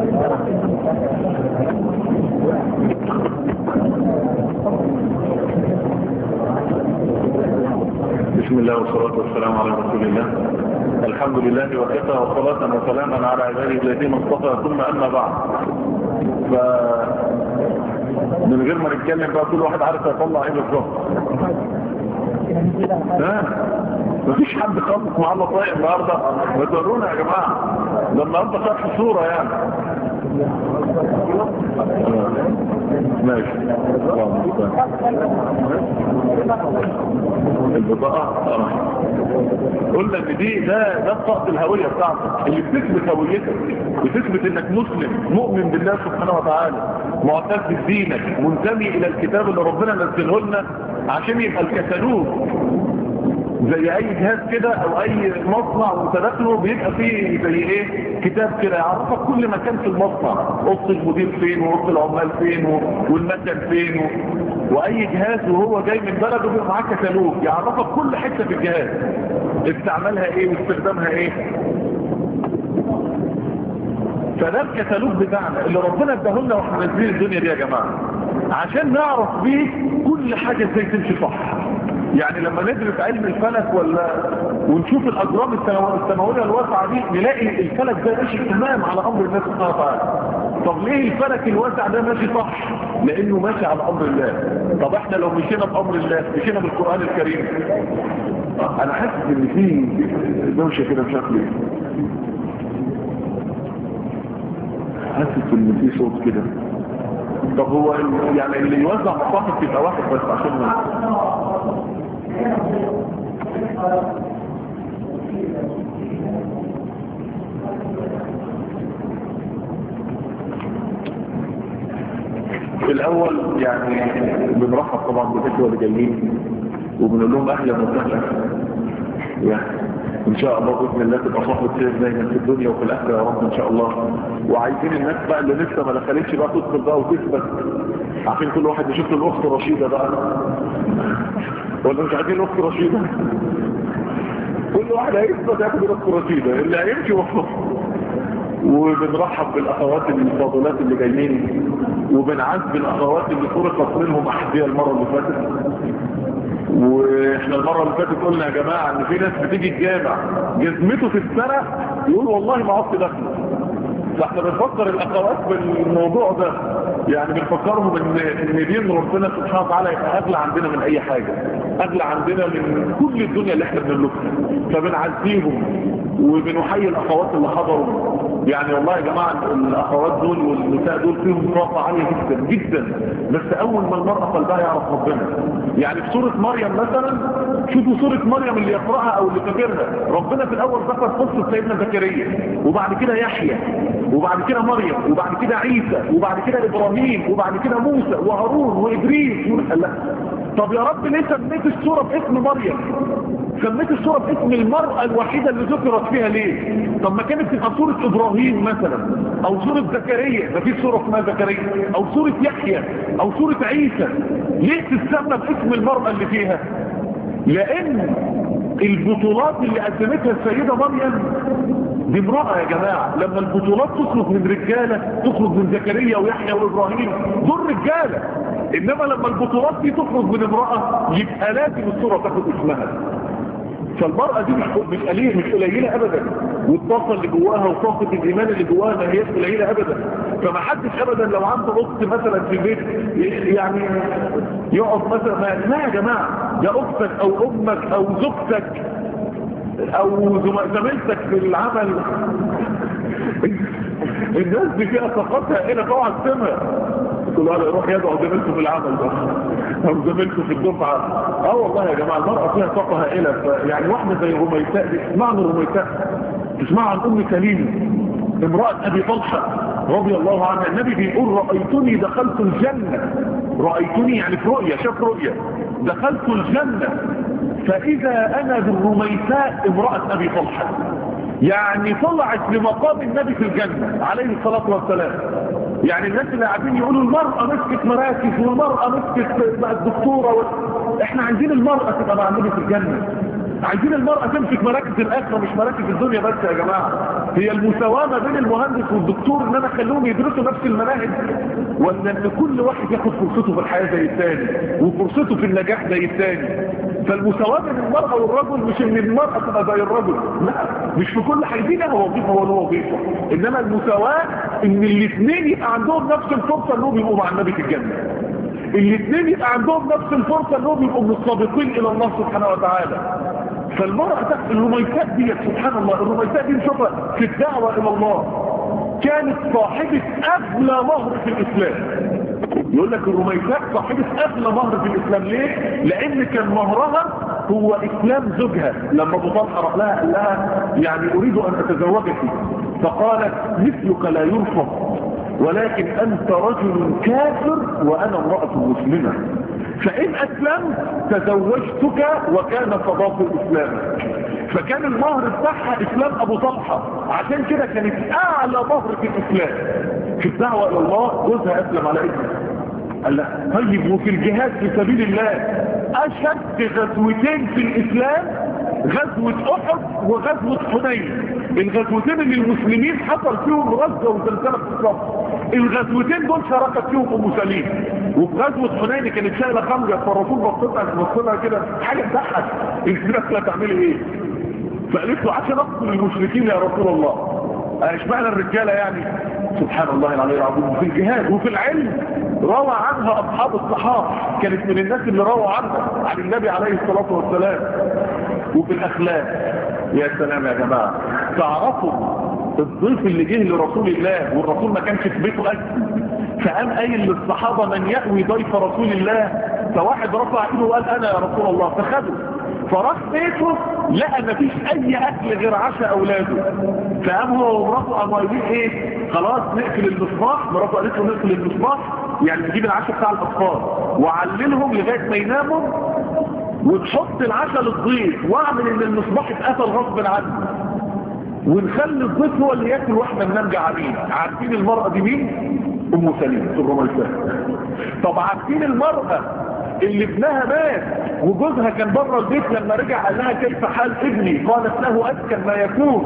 بسم الله والصلاة والسلام على رسول الله الحمد لله وكفى وصلاة وسلاما على عباده الذين اصطفى ثم أما بعد ف من غير ما نتكلم بقى كل واحد عارف يطلع ايه بالظبط ها مفيش حد خالص مع الله طايق النهارده ما تقولونا يا جماعه ده النهارده خد صوره يعني ماشي البطاقه قلنا ان دي ده ده بطاقه الهويه بتاعتك اللي بتثبت هويتك بتثبت انك مسلم مؤمن بالله سبحانه وتعالى معتز بدينك منتمي الى الكتاب اللي ربنا نزله لنا عشان يبقى الكتالوج زي اي جهاز كده او اي مصنع وتدخله بيبقى فيه زي ايه كتاب كده يعرفك كل مكان في المصنع اوضه المدير فين واوضه العمال فين والمكان فين و... واي جهاز وهو جاي من بلده بيبقى معاه كتالوج يعرفك كل حته في الجهاز استعمالها ايه واستخدامها ايه فده الكتالوج بتاعنا اللي ربنا اداهولنا واحنا نازلين الدنيا دي يا جماعه عشان نعرف بيه كل حاجه ازاي تمشي صح يعني لما ندرس علم الفلك ولا ونشوف الاجرام السماويه الواسعه دي نلاقي الفلك ده ماشي تمام على امر الله سبحانه وتعالى طب ليه الفلك الواسع ده ماشي صح لانه ماشي على امر الله طب احنا لو مشينا بامر الله مشينا بالقران الكريم انا حاسس ان في دوشه كده بشكل حاسس ان في صوت كده طب هو يعني اللي يوزع مصاحف يبقى واحد بس عشان في الاول يعني بنرحب طبعا بالاخوه اللي جايين وبنقول لهم اهلا وسهلا يعني ان شاء الله باذن الله تبقى صحبه خير دايما في الدنيا وفي الاخره يا رب ان شاء الله وعايزين الناس بقى اللي لسه ما دخلتش بقى تدخل بقى وتثبت عشان كل واحد يشوف الاخت رشيده بقى ولا مش عايزين الاخت رشيده كل واحد هيثبت ياخد الاخت رشيده اللي هيمشي وسطه وبنرحب بالاخوات الفاضلات اللي جايين وبنعذب الاخوات اللي فرقت منهم احذيه المره اللي فاتت واحنا المره اللي فاتت قلنا يا جماعه ان في ناس بتيجي الجامع جزمته في السنه يقول والله ما عدت دخل فاحنا بنفكر الاخوات بالموضوع ده يعني بنفكرهم ان ان دين ربنا سبحانه وتعالى يبقى اغلى عندنا من اي حاجه اغلى عندنا من كل الدنيا اللي احنا بنملكها فبنعزيهم وبنحيي الاخوات اللي حضروا يعني والله يا جماعه الاخوات دول والنساء دول فيهم طاقه عاليه جدا جدا بس اول ما المراه قلبها يعرف ربنا يعني في سوره مريم مثلا شوفوا سوره مريم اللي يقراها او اللي فاكرها ربنا في الاول ذكر قصه سيدنا زكريا وبعد كده يحيى وبعد كده مريم وبعد كده عيسى وبعد كده ابراهيم وبعد كده موسى وهارون وادريس لا طب يا رب ليه سميت السوره باسم مريم سميت السوره باسم المراه الوحيده اللي ذكرت فيها ليه طب ما كانت تبقى سوره ابراهيم مثلا او سوره زكريا ما فيش سوره اسمها زكريا او سوره يحيى او سوره عيسى ليه تسمى باسم المراه اللي فيها لان البطولات اللي قدمتها السيدة مريم دي امرأة يا جماعة لما البطولات تخرج من رجالة تخرج من زكريا ويحيى وإبراهيم دول رجالة إنما لما البطولات دي تخرج من امرأة يبقى لازم الصورة تاخد اسمها فالمرأة دي مش مش قليلة مش قليلة أبدا والطاقة اللي جواها وطاقة الإيمان اللي جواها ما هيش قليلة أبدا فما حدش أبدا لو عنده أخت مثلا في البيت يعني يقعد مثلا ما لا يا جماعة ده أختك أو أمك أو زوجتك أو زميلتك في العمل الناس دي فيها طاقتها هنا طبعا سمع كل واحد يروح يدعو زميلته في العمل ده او زميلته في الدفعه اه والله يا جماعه المراه فيها طاقه هائله يعني واحده زي رميساء دي اسمعنا رميساء تسمع عن ام سليم امراه ابي طلحه رضي الله عنها النبي بيقول رايتني دخلت الجنه رايتني يعني في رؤيه شاف رؤيه دخلت الجنه فاذا انا بالرميساء امراه ابي طلحه يعني طلعت لمقام النبي في الجنة عليه الصلاة والسلام يعني الناس اللي قاعدين يقولوا المرأة مسكت مراكز والمرأة مسكت بقت دكتورة و... احنا عايزين المرأة تبقى مع النبي في الجنة عايزين المرأة تمسك مراكز الآخرة مش مراكز الدنيا بس يا جماعة هي المساواة ما بين المهندس والدكتور ان انا اخليهم يدرسوا نفس المناهج ولا ان كل واحد ياخد فرصته في الحياة زي الثاني وفرصته في النجاح زي الثاني فالمساواة بين المرأة والرجل مش ان المرأة تبقى زي الرجل لا مش في كل حاجة دي لها وظيفة ولا وظيفة انما المساواة ان الاثنين يبقى عندهم نفس الفرصة انهم يبقوا مع النبي في الجنة الاثنين يبقى عندهم نفس الفرصة انهم يبقوا من السابقين الى الله سبحانه وتعالى فالمرأة تحت الرميسات دي سبحان الله الرميسات دي نشوفها في الدعوة الى الله كانت صاحبة اغلى مهر في الاسلام يقول لك الرميسات صاحبة اغلى مهر في الاسلام ليه لان كان مهرها هو اسلام زوجها لما ابو طلحه راح لها قال لها يعني اريد ان اتزوجك فقالت مثلك لا يرفض ولكن انت رجل كافر وانا امرأة مسلمة فان اسلمت تزوجتك وكان صداق الاسلام فكان المهر بتاعها اسلام ابو طلحة عشان كده كانت اعلى مهر في الاسلام في الدعوة الى الله جوزها اسلم على ابنه قال لا طيب وفي الجهاد في سبيل الله اشد غزوتين في الاسلام غزوة احد وغزوة حنين الغزوتين اللي المسلمين حصل فيهم رزة وزلزلة في الصف الغزوتين دول شاركت فيهم ام سليم وفي غزوة حنين كانت شايلة خمجة فالرسول بصتها بصتها كده حاجة تضحك الناس لا تعملي ايه فقالت له عشان اقتل المشركين يا رسول الله اشمعنى الرجالة يعني سبحان الله العلي العظيم في الجهاد وفي العلم روى عنها اصحاب الصحابة كانت من الناس اللي روى عنها عن النبي عليه الصلاة والسلام وفي الاخلاق يا سلام يا جماعة تعرفوا الضيف اللي جه لرسول الله والرسول ما كانش في بيته اكل فقام قايل للصحابة من يأوي ضيف رسول الله فواحد رفع ايده وقال انا يا رسول الله فخده فراح بيته لقى مفيش اي اكل غير عشاء اولاده فقام هو ومراته قاموا قايلين ايه خلاص نقفل المصباح مراته قالت له نقفل المصباح يعني نجيب العشاء بتاع الاطفال وعللهم لغايه ما يناموا وتحط العشاء للضيف واعمل ان المصباح اتقفل غصب عنه ونخلي الضيف هو اللي ياكل واحنا ننام جعانين عارفين المرأة دي مين؟ ام سليم في الرميسات طب عارفين المرأة اللي ابنها مات وجوزها كان بره البيت لما رجع قال لها كيف حال ابني قالت له اسكن ما يكون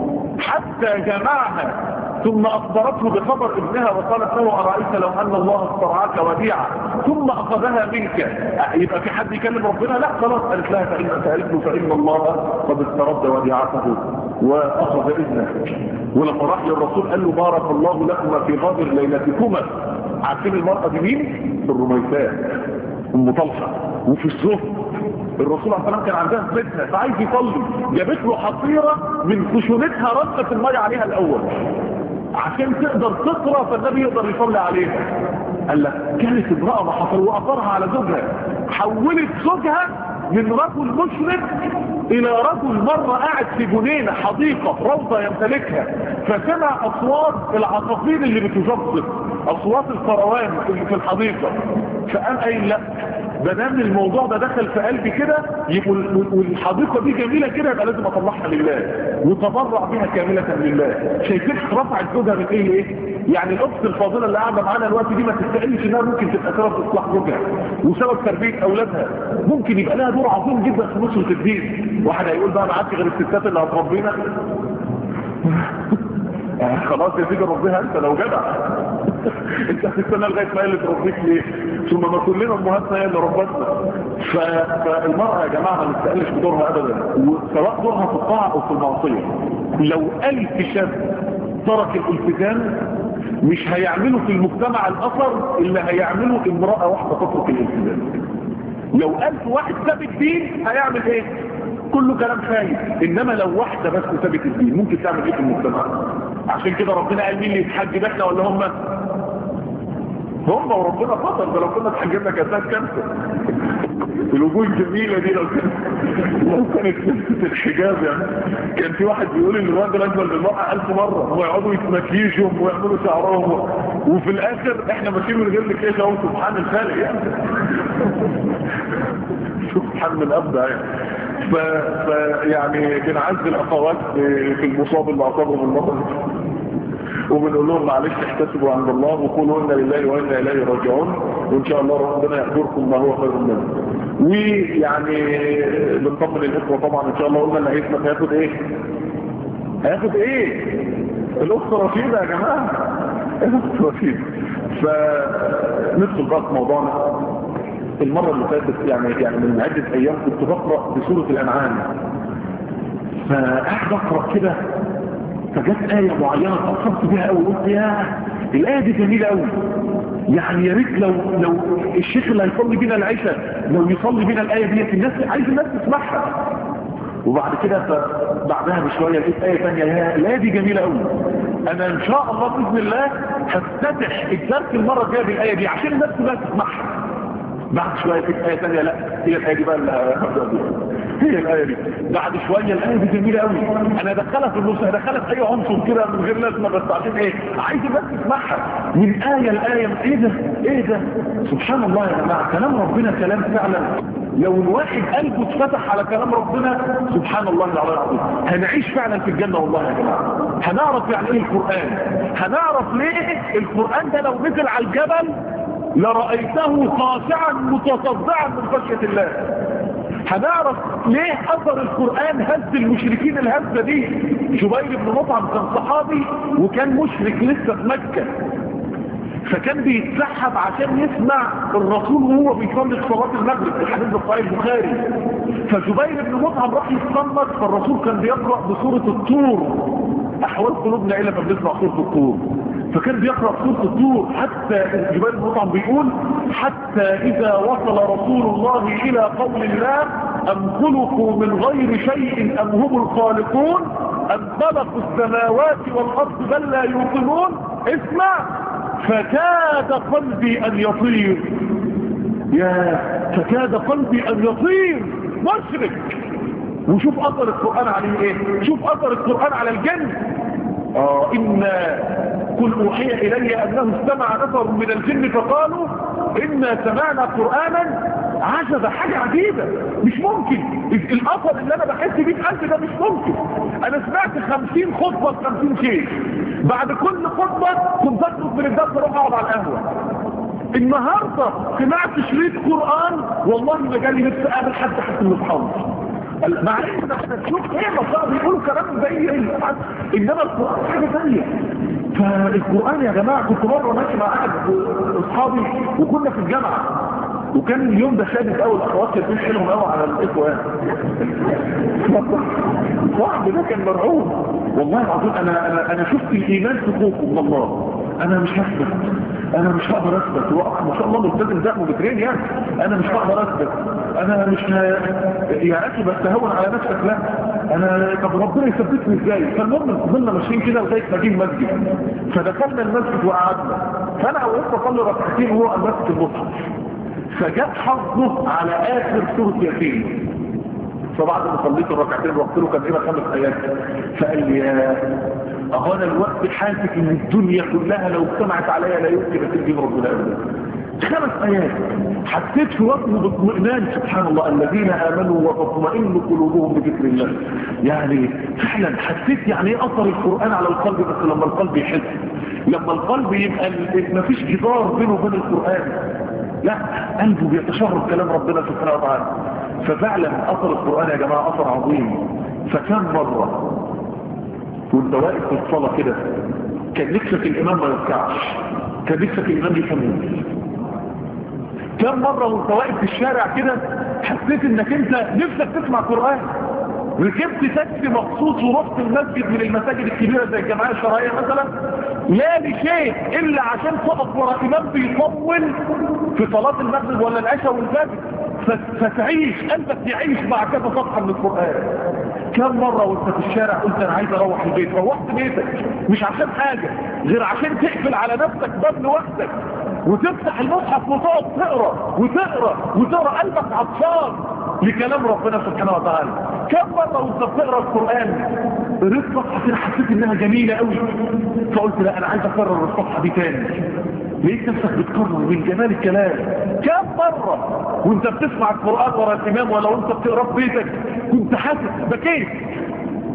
حتى جمعها ثم اخبرته بخبر ابنها وقالت له ارايت لو ان الله استرعاك وديعا ثم اخذها منك يبقى في حد يكلم ربنا لا خلاص قالت لها فان سالت له فان الله قد استرد وديعته واخذ ابنه ولما راح للرسول قال له بارك الله لكما في غادر ليلتكما عارفين المرأة دي مين؟ الرميسات ام طلحه وفي الزهد الرسول عليه السلام كان عندها في بيتها فعايز يصلي جابت له حصيره من خشونتها رصت الميه عليها الاول عشان تقدر تقرا فالنبي يقدر يصلي عليها قال لك كانت امراه ما حصل واثرها على زوجها حولت زوجها من رجل مشرك الى رجل مرة قاعد في جنينة حديقة روضة يمتلكها فسمع اصوات العصافير اللي بتزبط اصوات الفروان اللي في الحديقة فقام قايل لا ده دام الموضوع ده دخل في قلبي كده والحديقة دي جميلة كده يبقى لازم اطلعها لله وتبرع بها كاملة لله شايفين رفعت زوجها من ايه ايه يعني الاخت الفاضلة اللي قاعدة معانا الوقت دي ما تستقلش انها ممكن تبقى سبب اصلاح زوجها وسبب تربية اولادها ممكن يبقى لها دور عظيم جدا في نصرة الدين واحد هيقول بقى ما عادش غير الستات اللي هتربينا خلاص يا سيدي ربيها انت لو جدع انت هتستنى لغايه ما هي اللي تربيك ليه ثم ما كلنا امهاتنا هي اللي ربتنا ف... فالمراه يا جماعه ما نستقلش بدورها ابدا سواء دورها في الطاعه او في المعصيه لو الف شاب ترك الالتزام مش هيعملوا في المجتمع الاثر اللي هيعمله امراه واحده تترك الالتزام لو ألف واحد ساب الدين هيعمل ايه كله كلام خايف انما لو واحدة بس سابت الدين ممكن تعمل ايه في المجتمع عشان كده ربنا قال مين اللي يتحجب احنا ولا هم هم وربنا فضل ده لو كنا اتحجبنا كانت كانسر الوجوه الجميلة دي لو كانت لو كانت لبسة الحجاب يعني كان في واحد بيقول ان الراجل اجمل بالمرأة ألف مرة ويقعدوا يتمكيجهم ويعملوا شعرهم وفي الاخر احنا ماشيين من غير لكيش اهو سبحان الخالق يعني سبحان من ابدا يعني ف... ف يعني بنعز الاخوات في المصاب اللي اصابهم المرض وبنقول لهم معلش احتسبوا عند الله وقولوا انا لله وانا اليه راجعون وان شاء الله ربنا يأجركم ما هو خير منه ويعني بنطمن الاخوه طبعا ان شاء الله قلنا اللي هيسمع هياخد ايه هياخد ايه الاخت رشيده يا جماعه الاخت رشيده فندخل بقى في موضوعنا المره اللي فاتت يعني يعني من عده ايام كنت بقرا بسوره الانعام فقعد اقرا كده فجت آية معينة اتأثرت بها قوي قلت يا الآية دي جميلة قوي يعني يا ريت لو لو الشيخ اللي هيصلي بينا العشاء لو يصلي بينا الآية دي الناس عايز الناس تسمعها وبعد كده بعدها بشوية لقيت آية ثانية يا الآية دي جميلة قوي أنا إن شاء الله بإذن الله هفتتح الدرس المرة الجاية بالآية دي عشان الناس كلها تسمعها بعد شوية في آية ثانية لا هي الآية دي بقى اللي هبدأ بيها هي الآية دي بعد شوية الآية دي جميلة قوي أنا دخلها في النص دخلت أي عنصر كده من غير لازمة بس عشان إيه عايز الناس تسمعها من آية لآية إيه ده إيه ده سبحان الله يا جماعة كلام ربنا كلام فعلا لو الواحد قلبه اتفتح على كلام ربنا سبحان الله العلي العظيم هنعيش فعلا في الجنة والله يا جماعة هنعرف يعني ايه القرآن هنعرف ليه القرآن ده لو نزل على الجبل لرأيته خاشعا متصدعا من خشية الله هنعرف ليه اثر القرآن هز المشركين الهزة دي جبير بن مطعم كان صحابي وكان مشرك لسه في مكة فكان بيتسحب عشان يسمع الرسول وهو بيصلي صلاه المغرب في الحديث الصحيح البخاري فجبير بن مطعم راح يتصنت فالرسول كان بيقرا بسوره الطور احوال قلوبنا الى ما بنسمع سوره الطور فكان بيقرا سوره الطور حتى جبير بن مطعم بيقول حتى اذا وصل رسول الله الى قول الله ام خلقوا من غير شيء ام هم الخالقون ام خلقوا السماوات والارض بل لا يوقنون اسمع فكاد قلبي ان يطير يا فكاد قلبي ان يطير مشرك وشوف اثر القرآن عليه ايه شوف اثر القرآن على الجن اه إنا قل اوحي الي انه استمع نفر من الجن فقالوا انا سمعنا قرآنا عجب حاجة عجيبة مش ممكن الاثر اللي انا بحس بيه في قلبي ده مش ممكن انا سمعت خمسين خطبة خمسين شيء بعد كل خطبة كنت اخرج من الدرس اروح اقعد على القهوة النهاردة سمعت شريط قرآن والله ما جالي نفسي اقابل حد حتى من اصحابي مع ان احنا تشوف ايه مصاب بيقولوا كلام زي انما القرآن حاجة ثانية فالقرآن يا جماعة كنت مرة ماشي مع احد اصحابي وكنا في الجامعة وكان اليوم ده شادد قوي الاخوات كانت بيشيلهم قوي على الاخوه واحد ده كان مرعوب والله العظيم انا انا انا شفت الايمان في خوفه من الله انا مش هثبت انا مش هقدر اثبت ما شاء الله ملتزم ده مبترين يعني انا مش هقدر اثبت انا مش ه... يا اخي بس تهون على نفسك لا انا طب ربنا يثبتني ازاي فالمهم فضلنا ماشيين كده لغايه ما جه المسجد فدخلنا المسجد وقعدنا فانا وقفت اصلي ركعتين وهو قام ماسك المصحف فجاء حظه على اخر سوره ياسين فبعد ما صليت الركعتين رحت له كان هنا خمس ايات فقال لي يا اهو انا الوقت حاسس ان الدنيا كلها لو اجتمعت عليا لا يمكن اتجيب ربنا ابدا خمس ايات حسيت في وقته باطمئنان سبحان الله الذين امنوا وتطمئن قلوبهم بذكر الله يعني فعلا حسيت يعني ايه اثر القران على القلب بس لما القلب يحس لما القلب يبقى ما فيش جدار بينه وبين القران لا قلبه بيتشرب كلام ربنا سبحانه وتعالى ففعلا اثر القران يا جماعه اثر عظيم فكم مره وانت واقف في الصلاه كده كان نفسك الامام ما يركعش كان نفسك الامام يكمل كم مرة وانت واقف في الشارع كده حسيت انك انت نفسك تسمع قرآن ركبت تاكسي مخصوص ورحت المسجد من المساجد الكبيرة زي الجمعية الشرعية مثلا لا لشيء الا عشان تقف ورا امام بيطول في صلاة المغرب ولا العشاء والفجر فتعيش قلبك يعيش مع كذا صفحة من القرآن كم مرة وانت في الشارع قلت انا عايز اروح البيت روحت بيتك مش عشان حاجة غير عشان تقفل على نفسك باب لوحدك وتفتح المصحف وتقعد تقرا وتقرا وتقرا قلبك عطشان لكلام ربنا سبحانه وتعالى كم مرة وانت بتقرا القرآن قريت صفحة كده حسيت انها جميلة قوي فقلت لا انا عايز اكرر الصفحة دي تاني لقيت نفسك بتكرر من جمال الكلام كم مرة وانت بتسمع القرآن ورا الامام ولا وانت بتقرا في بيتك كنت حاسس بكيت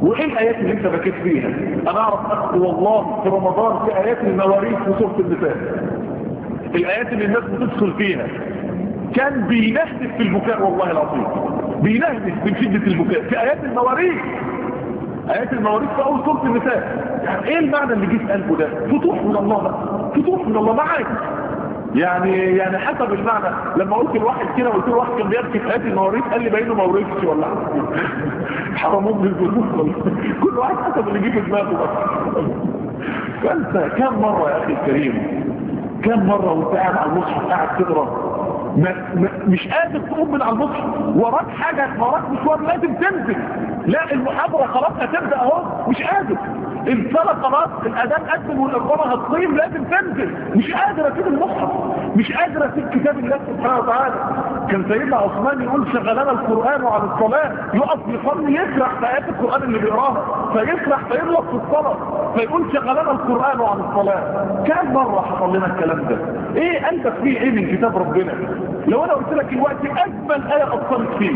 وايه الايات اللي انت بكيت فيها انا اعرف اخي والله في رمضان في ايات المواريث في سوره النساء الايات اللي الناس بتدخل فيها كان بينهدف في البكاء والله العظيم بينهدف من شده البكاء في ايات المواريث ايات المواريث في اول سوره النساء يعني ايه المعنى اللي جه في قلبه ده فتوح من الله بقى فتوح من الله معاك يعني يعني حسب المعنى لما قلت لواحد كده قلت له واحد كان بيبكي في ايات المواريث قال لي باينه ما ورثش ولا حرمون بالجنود كل واحد حسب اللي جه في دماغه بس فانت كم مره يا اخي الكريم كم مره وانت قاعد على المصحف قاعد تقرا ما ما مش قادر تقوم من على المصحف وراك حاجه وراك مشوار لازم تنزل لا المحاضره خلاص هتبدا اهو مش قادر الصلاه خلاص الاذان قدم والاقامه هتقيم لازم تنزل مش قادر اسيب المصحف مش قادر اسيب كتاب الله سبحانه وتعالى كان سيدنا عثمان يقول شغلنا القران عن الصلاه يقف يصلي يسرح في ايات القران اللي بيقراها فيسرح فيغلط في الصلاه فيقول شغلنا القران عن الصلاه كم مره حصل لنا الكلام ده ايه قلبك فيه ايه من كتاب ربنا لو انا قلت لك الوقت اجمل ايه اثرت فيك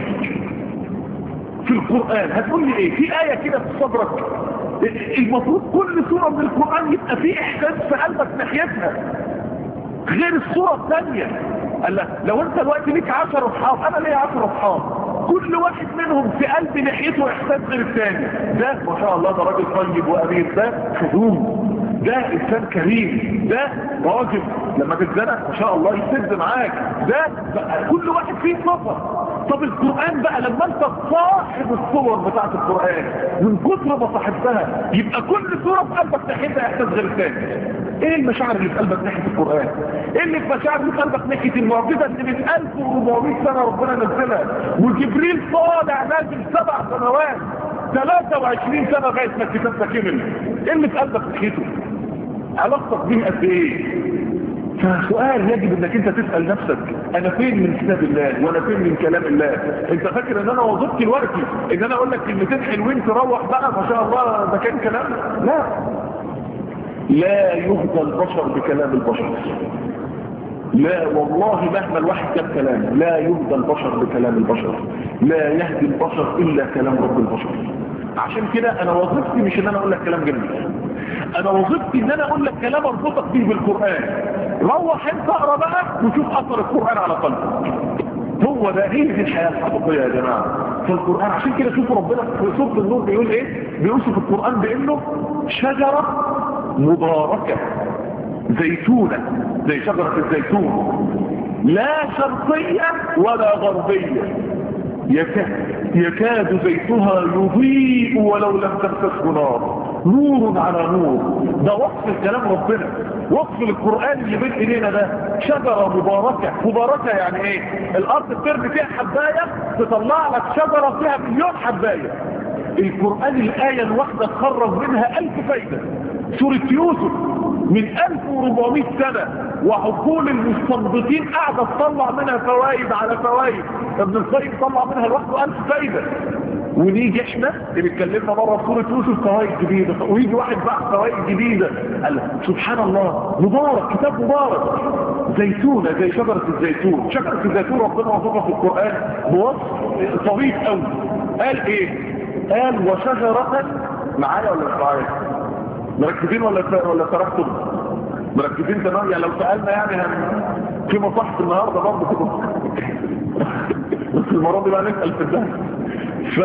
في القرآن هتقول لي ايه في آية كده في صدرك المفروض كل سورة من القرآن يبقى في احساس في قلبك ناحيتها غير الصورة الثانية قال لو انت دلوقتي ليك 10 اصحاب انا ليا 10 اصحاب كل واحد منهم في قلبي ناحيته احساس غير الثاني ده ما شاء الله ده راجل طيب وامير ده خدوم ده انسان كريم ده راجل لما تتزنق ما شاء الله يسد معاك ده كل واحد فيه صفه طب القرآن بقى لما انت تصاحب الصور بتاعت القرآن من كتر ما صاحبتها يبقى كل صورة في قلبك ناحيتها احساس غير الثاني ايه المشاعر اللي في قلبك ناحية القرآن ايه اللي في مشاعر اللي في قلبك ناحية المعجزة اللي من 1400 سنة ربنا نزلها وجبريل طالع نازل سبع سنوات 23 سنة لغاية ما الكتاب ده كمل ايه اللي في قلبك ناحيته علاقتك بيه قد ايه فسؤال يجب انك انت تسأل نفسك انا فين من كتاب الله وانا فين من كلام الله انت فاكر ان انا وظيفتي دلوقتي ان انا اقول لك كلمتين حلوين تروح بقى ما شاء الله ده كان كلام لا لا يهدى البشر بكلام البشر لا والله مهما الواحد كان كلام لا يهدى البشر بكلام البشر لا يهدي البشر الا كلام رب البشر عشان كده انا وظيفتي مش ان انا اقول لك كلام جميل انا وظيفتي ان انا اقول لك كلام اربطك بيه بالقرآن روح انت اقرا بقى وشوف اثر القرآن على قلبك هو ده هي دي الحياة الحقيقية يا جماعة في القرآن عشان كده شوفوا ربنا في سورة النور بيقول ايه بيوصف القرآن بانه شجرة مباركة زيتونة زي شجرة الزيتون لا شرقية ولا غربية يكاد, يكاد زيتها يضيء ولو لم تمسسه نار نور على نور ده وصف الكلام ربنا وصف القرآن اللي بين ايدينا ده شجرة مباركة مباركة يعني ايه الارض بترمي فيها حباية تطلع لك شجرة فيها مليون حباية القرآن الآية الواحدة تخرج منها ألف فايدة سورة يوسف من 1400 سنة وعقول المستنبطين قاعدة تطلع منها فوائد على فوائد ابن القيم طلع منها لوحده ألف فايدة ونيجي احنا اللي اتكلمنا مرة في سورة يوسف فوائد جديدة ويجي واحد بقى فوائد جديدة قال سبحان الله مبارك كتاب مبارك زيتونة زي شجرة الزيتون شجرة الزيتون ربنا وصفها في القرآن بوصف طويل قوي قال ايه قال وشجرة معايا ولا مش معايا مركزين ولا ولا سرحتم مركزين تمام يعني لو سألنا يعني هم في مصاحف النهاردة برضه كده بس المرة دي بقى نسأل في الدهن ف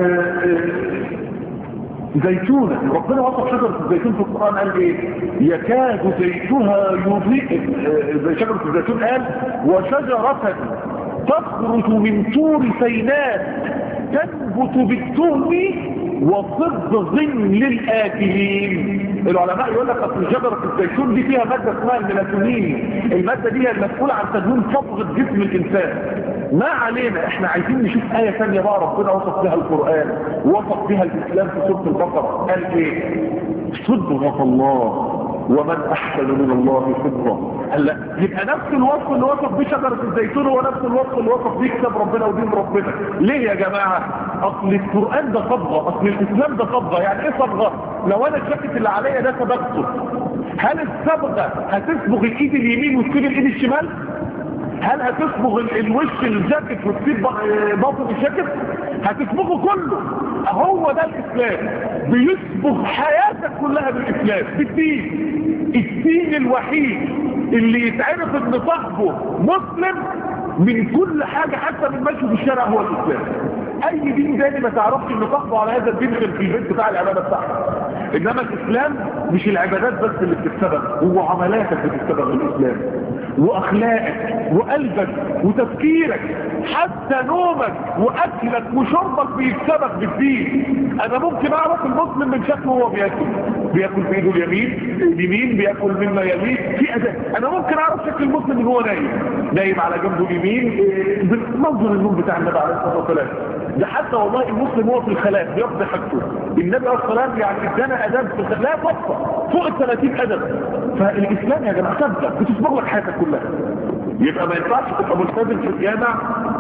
زيتونة ربنا وصف شجرة الزيتون في القرآن قال ايه يكاد زيتها يضيء زي شجرة الزيتون قال وشجرة تخرج من طور سيناء تنبت بالتهم وصدغ للآكلين العلماء يقول لك اصل شجرة الزيتون دي فيها مادة اسمها الميلاتونين المادة دي هي المسؤولة عن تدوين صبغة جسم الإنسان ما علينا احنا عايزين نشوف آية ثانية بقى ربنا وصف بها القرآن وصف بها الإسلام في سورة البقرة قال ايه صدغة الله ومن احسن من الله صدقا هلا يبقى نفس الوصف اللي وصف بيه شجره الزيتون هو نفس الوصف اللي وصف بيه كتاب ربنا ودين ربنا ليه يا جماعه اصل القران ده صبغه اصل الاسلام ده صبغه يعني ايه صبغه لو انا الجاكيت اللي عليا ده صبغته هل الصبغه هتصبغ الايد اليمين وتسيب الايد الشمال هل هتصبغ الوش الجاكيت وتسيب باطن الجاكيت هتصبغه كله هو ده الاسلام بيصبغ حياتك كلها بالاسلام بالدين الدين الوحيد اللي يتعرف ان صاحبه مسلم من كل حاجة حتى من مشي في الشارع هو الاسلام اي دين تاني ما تعرفش ان صاحبه على هذا الدين غير في البيت بتاع العبادة بتاعته انما الاسلام مش العبادات بس اللي بتتسبب هو عملاتك بتتسبب بالاسلام واخلاقك وقلبك وتفكيرك حتى نومك واكلك وشربك بيتسبب بالدين انا ممكن اعرف المسلم من شكله وهو بياكل بياكل بايده اليمين اليمين بياكل مما يليه في اداء انا ممكن اعرف شكل المسلم من هو نايم نايم على جنبه اليمين منظر النوم بتاع النبي عليه الصلاه والسلام ده حتى والله المسلم هو في الخلاء بيقضي حاجته النبي عليه الصلاه والسلام يعني ادانا اداب في الخلاء لا تحصى فوق ال 30 ادب فالاسلام يا جماعه ثابته بتصبغ لك حياتك كلها يبقى ما ينفعش تبقى ملتزم في الجامع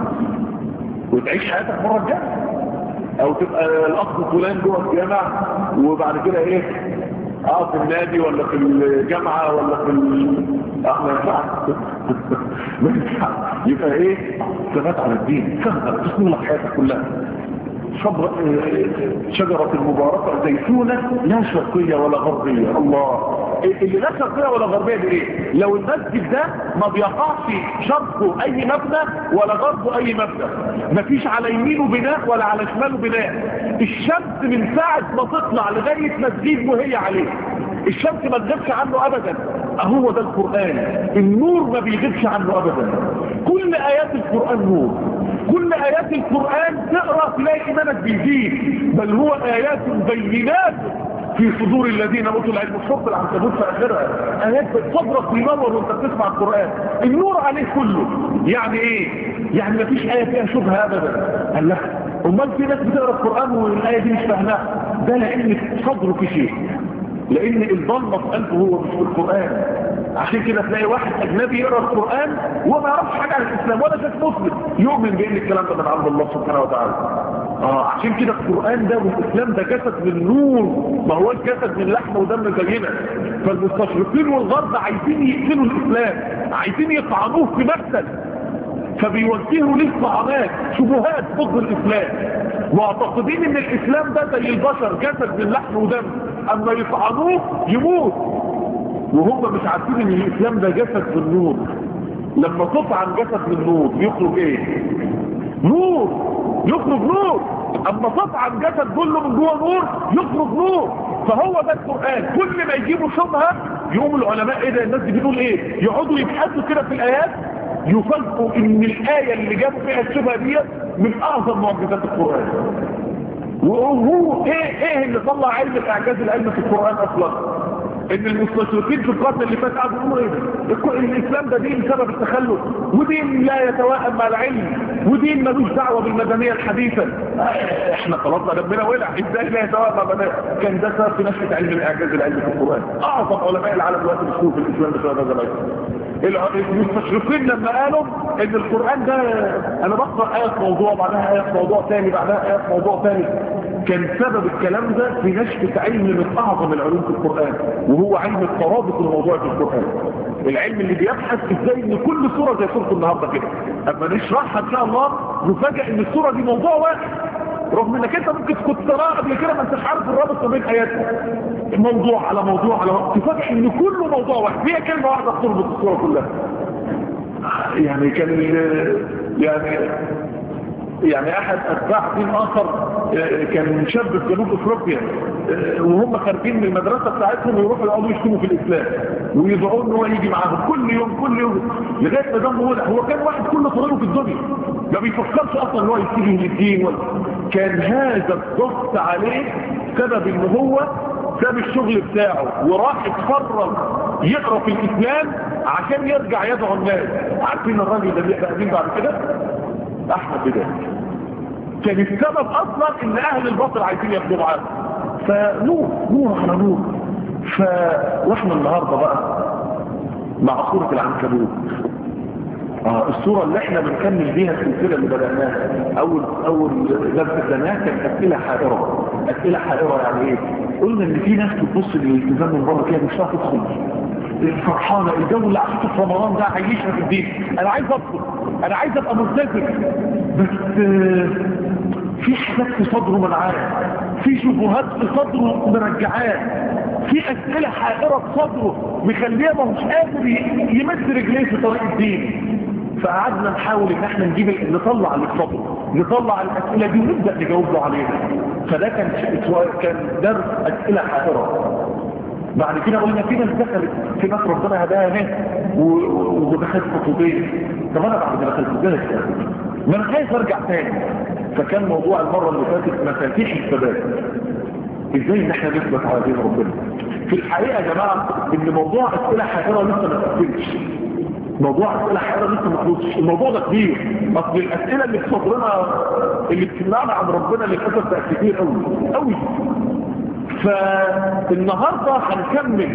وتعيش حياتك بره الجامع او تبقى الاخ فلان جوه الجامع وبعد كده ايه اه في النادي ولا في الجامعة ولا في ال... اه ما ينفعش ما ينفعش يبقى ايه ثبات على الدين ثبت تصنع لك حياتك كلها شجرة شجرة المباركة زيتونة لا شرقية ولا غربية الله اللي لا شرقية ولا غربية دي ايه لو المسجد ده ما بيقعش شرقه اي مبنى ولا غربه اي مبنى مفيش على يمينه بناء ولا على شماله بناء الشمس من ساعة ما تطلع لغاية ما تزيد وهي عليه الشمس ما تغيبش عنه ابدا اهو ده القرآن النور ما بيغيبش عنه ابدا كل ايات القرآن نور كل ايات القرآن تقرأ تلاقي ايمانك بيزيد بل هو ايات بينات في صدور الذين اوتوا العلم الصوت العنكبوت في اخرها ايات صدرك بينور وانت بتسمع القرآن النور عليه كله يعني ايه يعني مفيش ايه فيها شبهه ابدا قال لك امال في ناس بتقرا القرآن والايه دي مش فاهماها ده لان صدره في شيء لان الضلمه في قلبه هو مش في القرآن عشان كده تلاقي واحد اجنبي يقرا القرآن وما يعرفش حاجه عن الاسلام ولا شاف مسلم يؤمن بان الكلام ده من عند الله سبحانه وتعالى اه عشان كده القرآن ده والاسلام ده جسد من نور ما هو الجسد من لحم ودم زينا فالمستشرقين والغرب عايزين يقتلوا الاسلام عايزين يطعنوه في مقتل فبيوجهوا ليه طعنات شبهات ضد الاسلام معتقدين ان الاسلام ده زي البشر جسد من لحم ودم اما يطعنوه يموت وهم مش عارفين ان الاسلام ده جسد من نور لما تطعن جسد من نور يخرج ايه نور يخرج نور اما تطعن جسد كله من جوه نور يخرج نور فهو ده القرآن كل ما يجيبوا شبهة يقوم العلماء ايه ده الناس دي بيقول ايه يقعدوا يبحثوا كده في الايات يفاجئوا ان الاية اللي جابوا فيها الشبهة دي من اعظم معجزات القرآن وهو ايه ايه اللي طلع علم الاعجاز العلم في القرآن اصلا ان المستشرقين في القرن اللي فات قعدوا يقولوا ايه الاسلام ده دين سبب التخلف ودين لا يتوائم مع العلم ودين ملوش دعوه بالمدنيه الحديثه احنا خلاص دمنا ولع ازاي لا يتوائم مع المدنيه كان ده سبب في نشره علم الاعجاز العلمي في القران اعظم علماء العالم دلوقتي بيشوفوا في الاسلام بسبب هذا العلم المستشرقين لما قالوا ان القرآن ده انا بقرأ آية في موضوع بعدها آية في موضوع تاني بعدها آية في موضوع تاني كان سبب الكلام ده في نشأة علم من اعظم العلوم في القرآن وهو علم الترابط الموضوع في القرآن العلم اللي بيبحث ازاي ان كل سورة زي سورة النهاردة كده اما نشرحها ان شاء الله نفاجئ ان السورة دي موضوع واحد رغم انك انت ممكن كنت تراها قبل كده ما انتش عارف الرابط ما بين اياتها موضوع على موضوع على موضوع تفاجئ ان كله موضوع واحد فيها كلمه واحده بتربط الصوره كلها يعني كان يعني يعني احد اتباع دين اخر كان شاب في جنوب افريقيا وهم خارجين من المدرسه بتاعتهم يروحوا يقعدوا يشتموا في الاسلام ويدعوه ان هو يجي معاهم كل يوم كل يوم لغايه ما دمه ولع هو كان واحد كل طريقه في الدنيا ما بيفكرش اصلا ان هو يتجه للدين ولا كان هذا الضغط عليه سبب ان هو ساب الشغل بتاعه وراح اتفرج يقرا في الاسلام عشان يرجع يدعو الناس عارفين الراجل ده بيبقى قديم بعد كده احمد بداية كان السبب اصلا ان اهل الباطل عايزين ياخدوا معاه فنور نور على نور ف واحنا النهارده بقى مع سوره العنكبوت اه الصورة اللي احنا بنكمل بيها السلسلة اللي بدأناها اول اول درس بدأناها كانت اسئلة حائرة اسئلة حائرة يعني ايه قلنا ان في ناس بتبص للالتزام من بره كده مش هتعرف تدخل فرحانة الجو اللي عشته في رمضان ده عايشها في الدين انا عايز ادخل انا عايز ابقى ملتزم بس في حاجات في صدره منعاه في شبهات في صدره مرجعاه في اسئله حائره في صدره مخليه ما مش قادر يمد رجليه في طريق الدين فقعدنا نحاول ان احنا نجيب نطلع اللي في صدره نطلع الاسئله دي ونبدا نجاوب له عليها فده كان كان درس اسئله حائره بعد كده قلنا في ناس دخلت في ناس ربنا هداها هناك ودخلت خطوبين طب انا بعد ما دخلت ازاي ما انا خايف ارجع تاني فكان موضوع المره اللي فاتت مفاتيح الثبات ازاي ان احنا نثبت على دين ربنا في الحقيقه يا جماعه ان موضوع اسئله حائره لسه ما تقفلش موضوع اسئله حائره لسه ما خلصش الموضوع ده كبير اصل الاسئله اللي في صدرنا اللي بتمنعنا عن ربنا للاسف بقت كتير قوي قوي فالنهاردة هنكمل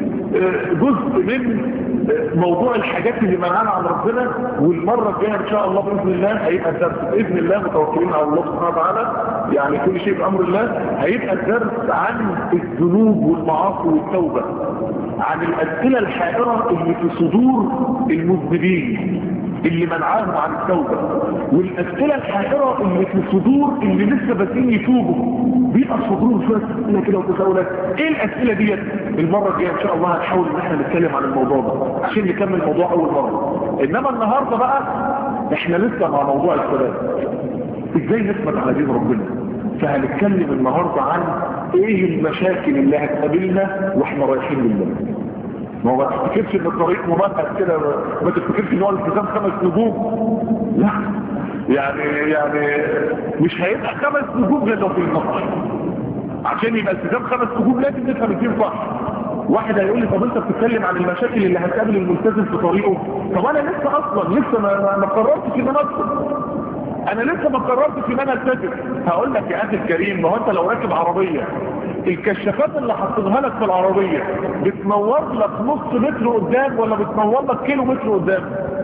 جزء من موضوع الحاجات اللي منعنا عن ربنا والمرة الجاية ان شاء الله بإذن الله هيبقى الدرس بإذن الله متوكلين على الله سبحانه وتعالى يعني كل شيء بأمر الله هيبقى الدرس عن الذنوب والمعاصي والتوبة عن الأسئلة الحائرة اللي في صدور المذنبين اللي منعاهم عن التوبة والأسئلة الحائرة اللي في صدور اللي لسه باتين يتوبوا بيبقى صدورهم شوية أسئلة كده وتساؤلات ايه الأسئلة ديت المرة الجاية ان شاء الله هنحاول ان احنا نتكلم عن الموضوع ده عشان نكمل الموضوع اول مرة انما النهاردة بقى احنا لسه مع موضوع الثبات ازاي نثبت على دين ربنا فهنتكلم النهاردة عن ايه المشاكل اللي هتقابلنا واحنا رايحين لله ما هو ما تفتكرش ان الطريق ممهد كده ما تفتكرش ان هو الالتزام خمس نجوم لا يعني يعني مش هيبقى خمس نجوم غير لو في النصر عشان يبقى التزام خمس نجوم لازم نفهم الدين صح واحد هيقول لي طب انت بتتكلم عن المشاكل اللي هتقابل الملتزم في طريقه طب انا لسه اصلا لسه ما ما قررتش ان انا ادخل انا لسه ما قررتش ان انا التزم هقول لك يا اخي الكريم ما هو انت لو راكب عربيه الكشافات اللي حاطينها لك في العربيه بتنور لك نص متر قدام ولا بتنور لك كيلو متر قدام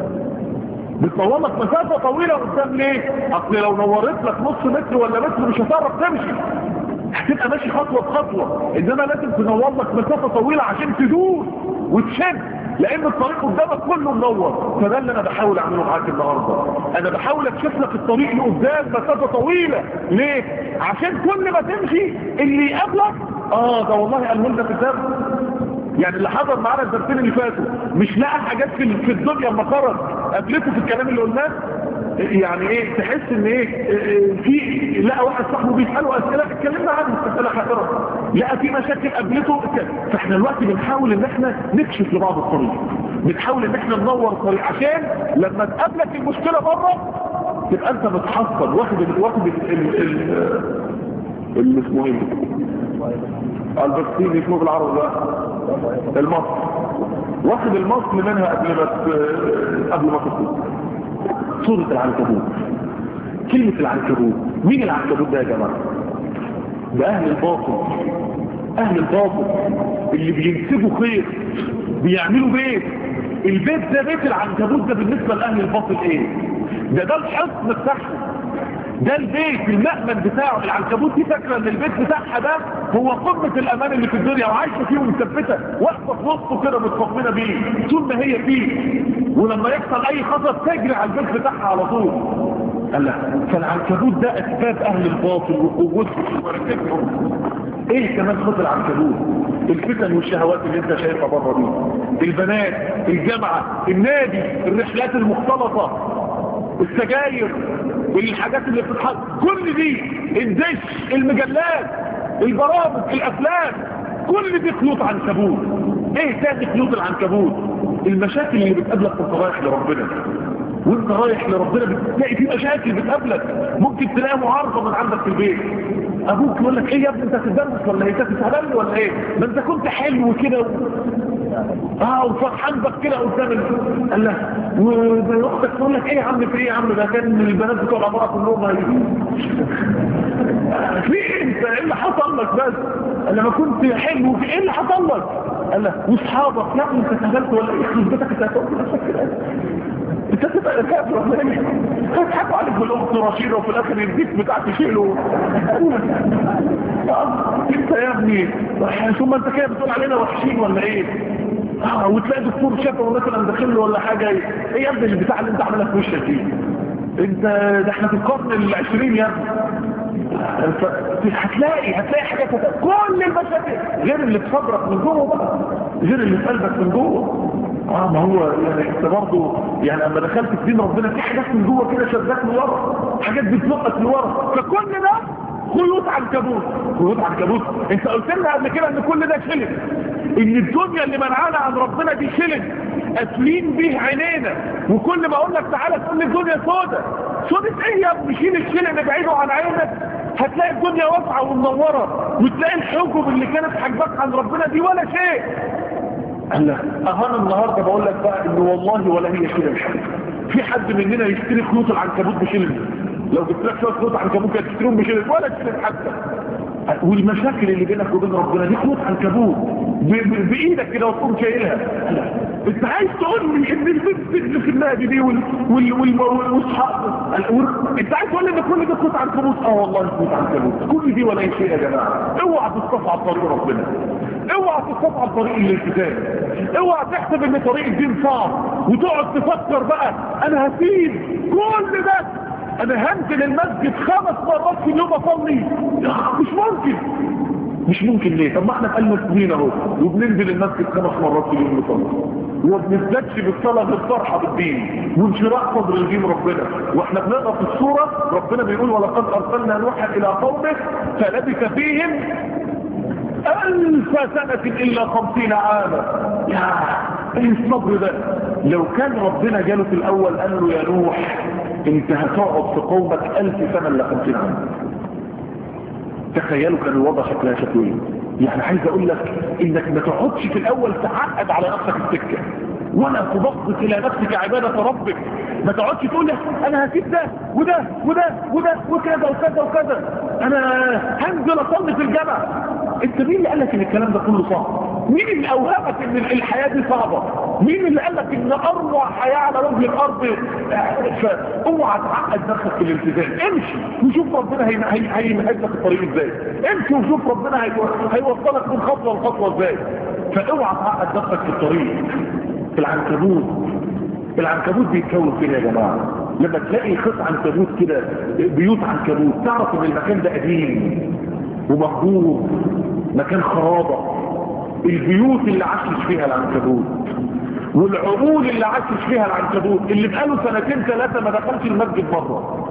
بتنور لك مسافه طويله قدام ليه اصل لو نورت لك نص متر ولا متر مش هتعرف تمشي هتبقى ماشي خطوه بخطوه انما لازم تنور لك مسافه طويله عشان تدور وتشد لان الطريق قدامك كله منور فده اللي انا بحاول اعمله معاك النهارده انا بحاول اكشف لك الطريق لقدام مسافه طويله ليه عشان كل ما تمشي اللي يقابلك اه ده والله قالوا لنا في الدرس يعني اللي حضر معانا الدرسين اللي فاتوا مش لقى حاجات في في الدنيا لما خرج قابلته في الكلام اللي قلناه يعني ايه تحس ان ايه في لقى واحد صاحبه بيساله اسئله اتكلمنا عنها اسئله خطيره لقى في مشاكل قابلته فاحنا دلوقتي بنحاول ان احنا نكشف لبعض الطريق بنحاول ان احنا ننور الطريق عشان لما تقابلك المشكله بره تبقى انت متحصل واخد واخد اللي اسمه ايه البكتيري اسمه بالعربي بقى المصل واخد المصل منها قبل ما قبل ما تطلع سورة العنكبوت كلمة العنكبوت مين العنكبوت ده يا جماعة ده اهل الباطل اهل الباطل اللي بينسبوا خير بيعملوا بيت البيت ده بيت العنكبوت ده بالنسبة لأهل الباطل ايه ده ده الحصن بتاعهم ده البيت المأمن بتاعه العنكبوت دي فاكره ان البيت بتاعها ده هو قمة الامان اللي في الدنيا وعايشة فيه ومثبتة واقفة في وسطه كده متطمنة بيه طول ما هي فيه ولما يحصل اي خطر تجري على البيت بتاعها على طول قال لا فالعنكبوت ده اسباب اهل الباطل وقوتهم ومرتبهم ايه كمان خط العنكبوت الفتن والشهوات اللي انت شايفها بره دي البنات الجامعة النادي الرحلات المختلطة السجاير الحاجات اللي بتتحط كل دي الدش المجلات البرامج الافلام كل دي خيوط عنكبوت ايه تاني خيوط العنكبوت المشاكل اللي بتقابلك وانت رايح لربنا وانت رايح لربنا بتلاقي في مشاكل بتقابلك ممكن تلاقي معارضه من عندك في البيت ابوك يقول لك ايه يا ابني انت هتتدرس ولا ايه تتهبل ولا ايه ما انت كنت حلو كده و... اه وفرحان بك كده قدام ال... قال لك واختك تقول لك ايه يا عم في ايه يا عم ده كان من البنات بتوع العماره كلهم في انت ايه اللي حصل لك بس لما كنت حلو في ايه اللي حصل لك قال لك واصحابك لا انت اتهبلت ولا ايه خد بيتك انت هتقول نفسك كده انت تبقى كافر ولا ايه هتحكوا عليك بالاخت رشيده وفي الاخر يديك بتاع تشيله انت يا ابني ثم انت كده بتقول علينا وحشين ولا ايه اه وتلاقي دكتور شافه مثلا داخل له ولا حاجه ايه يا ابني البتاع اللي انت عاملها في وشك دي انت ده احنا في القرن العشرين يا ابني هتلاقي هتلاقي حاجات كل المشاكل غير اللي في صدرك من جوه بقى غير اللي في قلبك من جوه اه ما هو يعني انت برضه يعني اما دخلت في دين ربنا في حاجات من جوه كده شدك لورا حاجات بتزقك لورا فكل ده خيوط عنكبوت خيوط عنكبوت انت قلت لنا قبل كده ان كل ده شلل ان الدنيا اللي منعانا عن ربنا دي شلل قافلين بيه عينينا وكل ما اقول لك تعالى تقول لي الدنيا سودة سودة ايه يا ابني شيل الشلل ابعده عن عينك هتلاقي الدنيا واسعه ومنوره وتلاقي الحجب اللي كانت حاجباك عن ربنا دي ولا شيء قال لك اهانا النهارده بقول لك بقى ان والله ولا هي شلل في حد مننا يشتري خيوط العنكبوت بشلل لو جبت لك شويه خيوط عنكبوت كانت تشتريهم بشلل ولا شلل حتى والمشاكل اللي بينك وبين ربنا دي خيوط عنكبوت بايدك كده وتقوم شايلها انت عايز تقول لي ان البنت اللي في النادي دي وال وال وال واصحاب انت عايز تقول لي ان كل ده خيوط عنكبوت اه والله خيوط عنكبوت كل دي ولا شيء يا جماعه اوعى تصطفى طريق ربنا اوعى تصطفى طريق الالتزام اوعى تحسب ان طريق الدين صعب وتقعد تفكر بقى انا هسيب كل ده انا هنزل المسجد خمس مرات في اليوم اصلي مش ممكن مش ممكن ليه طب ما احنا بقالنا سنين اهو وبننزل المسجد خمس مرات في اليوم نصلي وما بنزدادش بالصلاه بالفرحه بالدين وانشراح صدر الدين ربنا واحنا بنقرا في السوره ربنا بيقول ولقد ارسلنا نوحا الى قومه فلبث فيهم ألف سنة إلا خمسين عاما يا ايه الصبر ده لو كان ربنا جاله في الأول قال له يا نوح انت هتقعد في قومك ألف سنة إلا خمسين عاما تخيلوا كان الوضع شكلها شكله ايه يعني عايز اقول لك انك ما تقعدش في الاول تعقد على نفسك السكه ولا تبسط الى نفسك عباده ربك ما تقعدش تقول لك انا هسيب ده وده وده وده وكذا وكذا وكذا انا هنزل اصلي في الجامع انت مين اللي قال لك ان الكلام ده كله صعب مين اللي اوهمك ان الحياه دي صعبه مين اللي قال لك ان اروع حياه على وجه الارض اوعى تعقد نفسك في الالتزام امشي وشوف ربنا هيمهد لك الطريق ازاي امشي وشوف ربنا هيوصلك من خطوه لخطوه ازاي فاوعى تعقد نفسك في الطريق العنكبوت العنكبوت بيتكون فين يا جماعه لما تلاقي خط عنكبوت كده بيوت عنكبوت تعرف ان المكان ده قديم ومهجور مكان خرابه البيوت اللي عاشش فيها العنكبوت والعقول اللي عاشش فيها العنكبوت اللي بقاله سنتين ثلاثه ما دخلش المسجد مره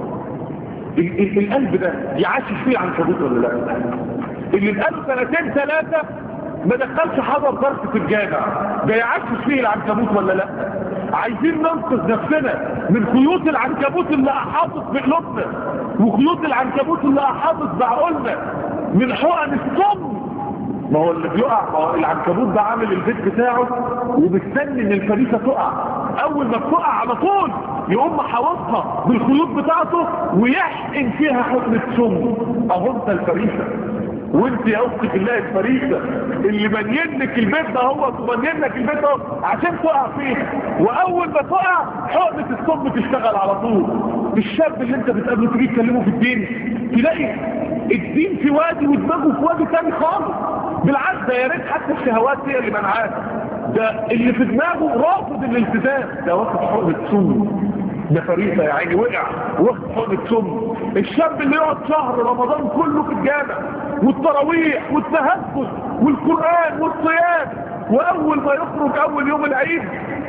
القلب ده يعاشش فيه العنكبوت ولا لا اللي بقاله سنتين ثلاثه ما دخلش حضر درس في الجامع ده يعكس فيه العنكبوت ولا لا عايزين ننقذ نفسنا من خيوط العنكبوت اللي احاطت بقلوبنا وخيوط العنكبوت اللي احاطت بعقولنا من حقن السم ما هو اللي بيقع ما هو العنكبوت ده عامل البيت بتاعه ومستني ان الفريسه تقع اول ما بتقع على طول يقوم محاوطها بالخيوط بتاعته ويحقن فيها حقن السم اهو انت الفريسه وانت يا اختي في الله الفريسة اللي بنين لك البيت ده هو تبنين لك البيت ده عشان تقع فيها واول ما تقع حقنة الصب تشتغل على طول الشاب اللي انت بتقابله تيجي تكلمه في الدين تلاقي الدين في وادي ودماغه في وادي تاني خالص بالعكس ده يا ريت حتى الشهوات هي اللي منعاه ده اللي في دماغه رافض الالتزام ده واخد حقنة سم ده فريسة يا عيني وقع واخد حقنة سم الشاب اللي يقعد شهر رمضان كله في الجامع والتراويح والتهجد والقرآن والصيام وأول ما يخرج أول يوم العيد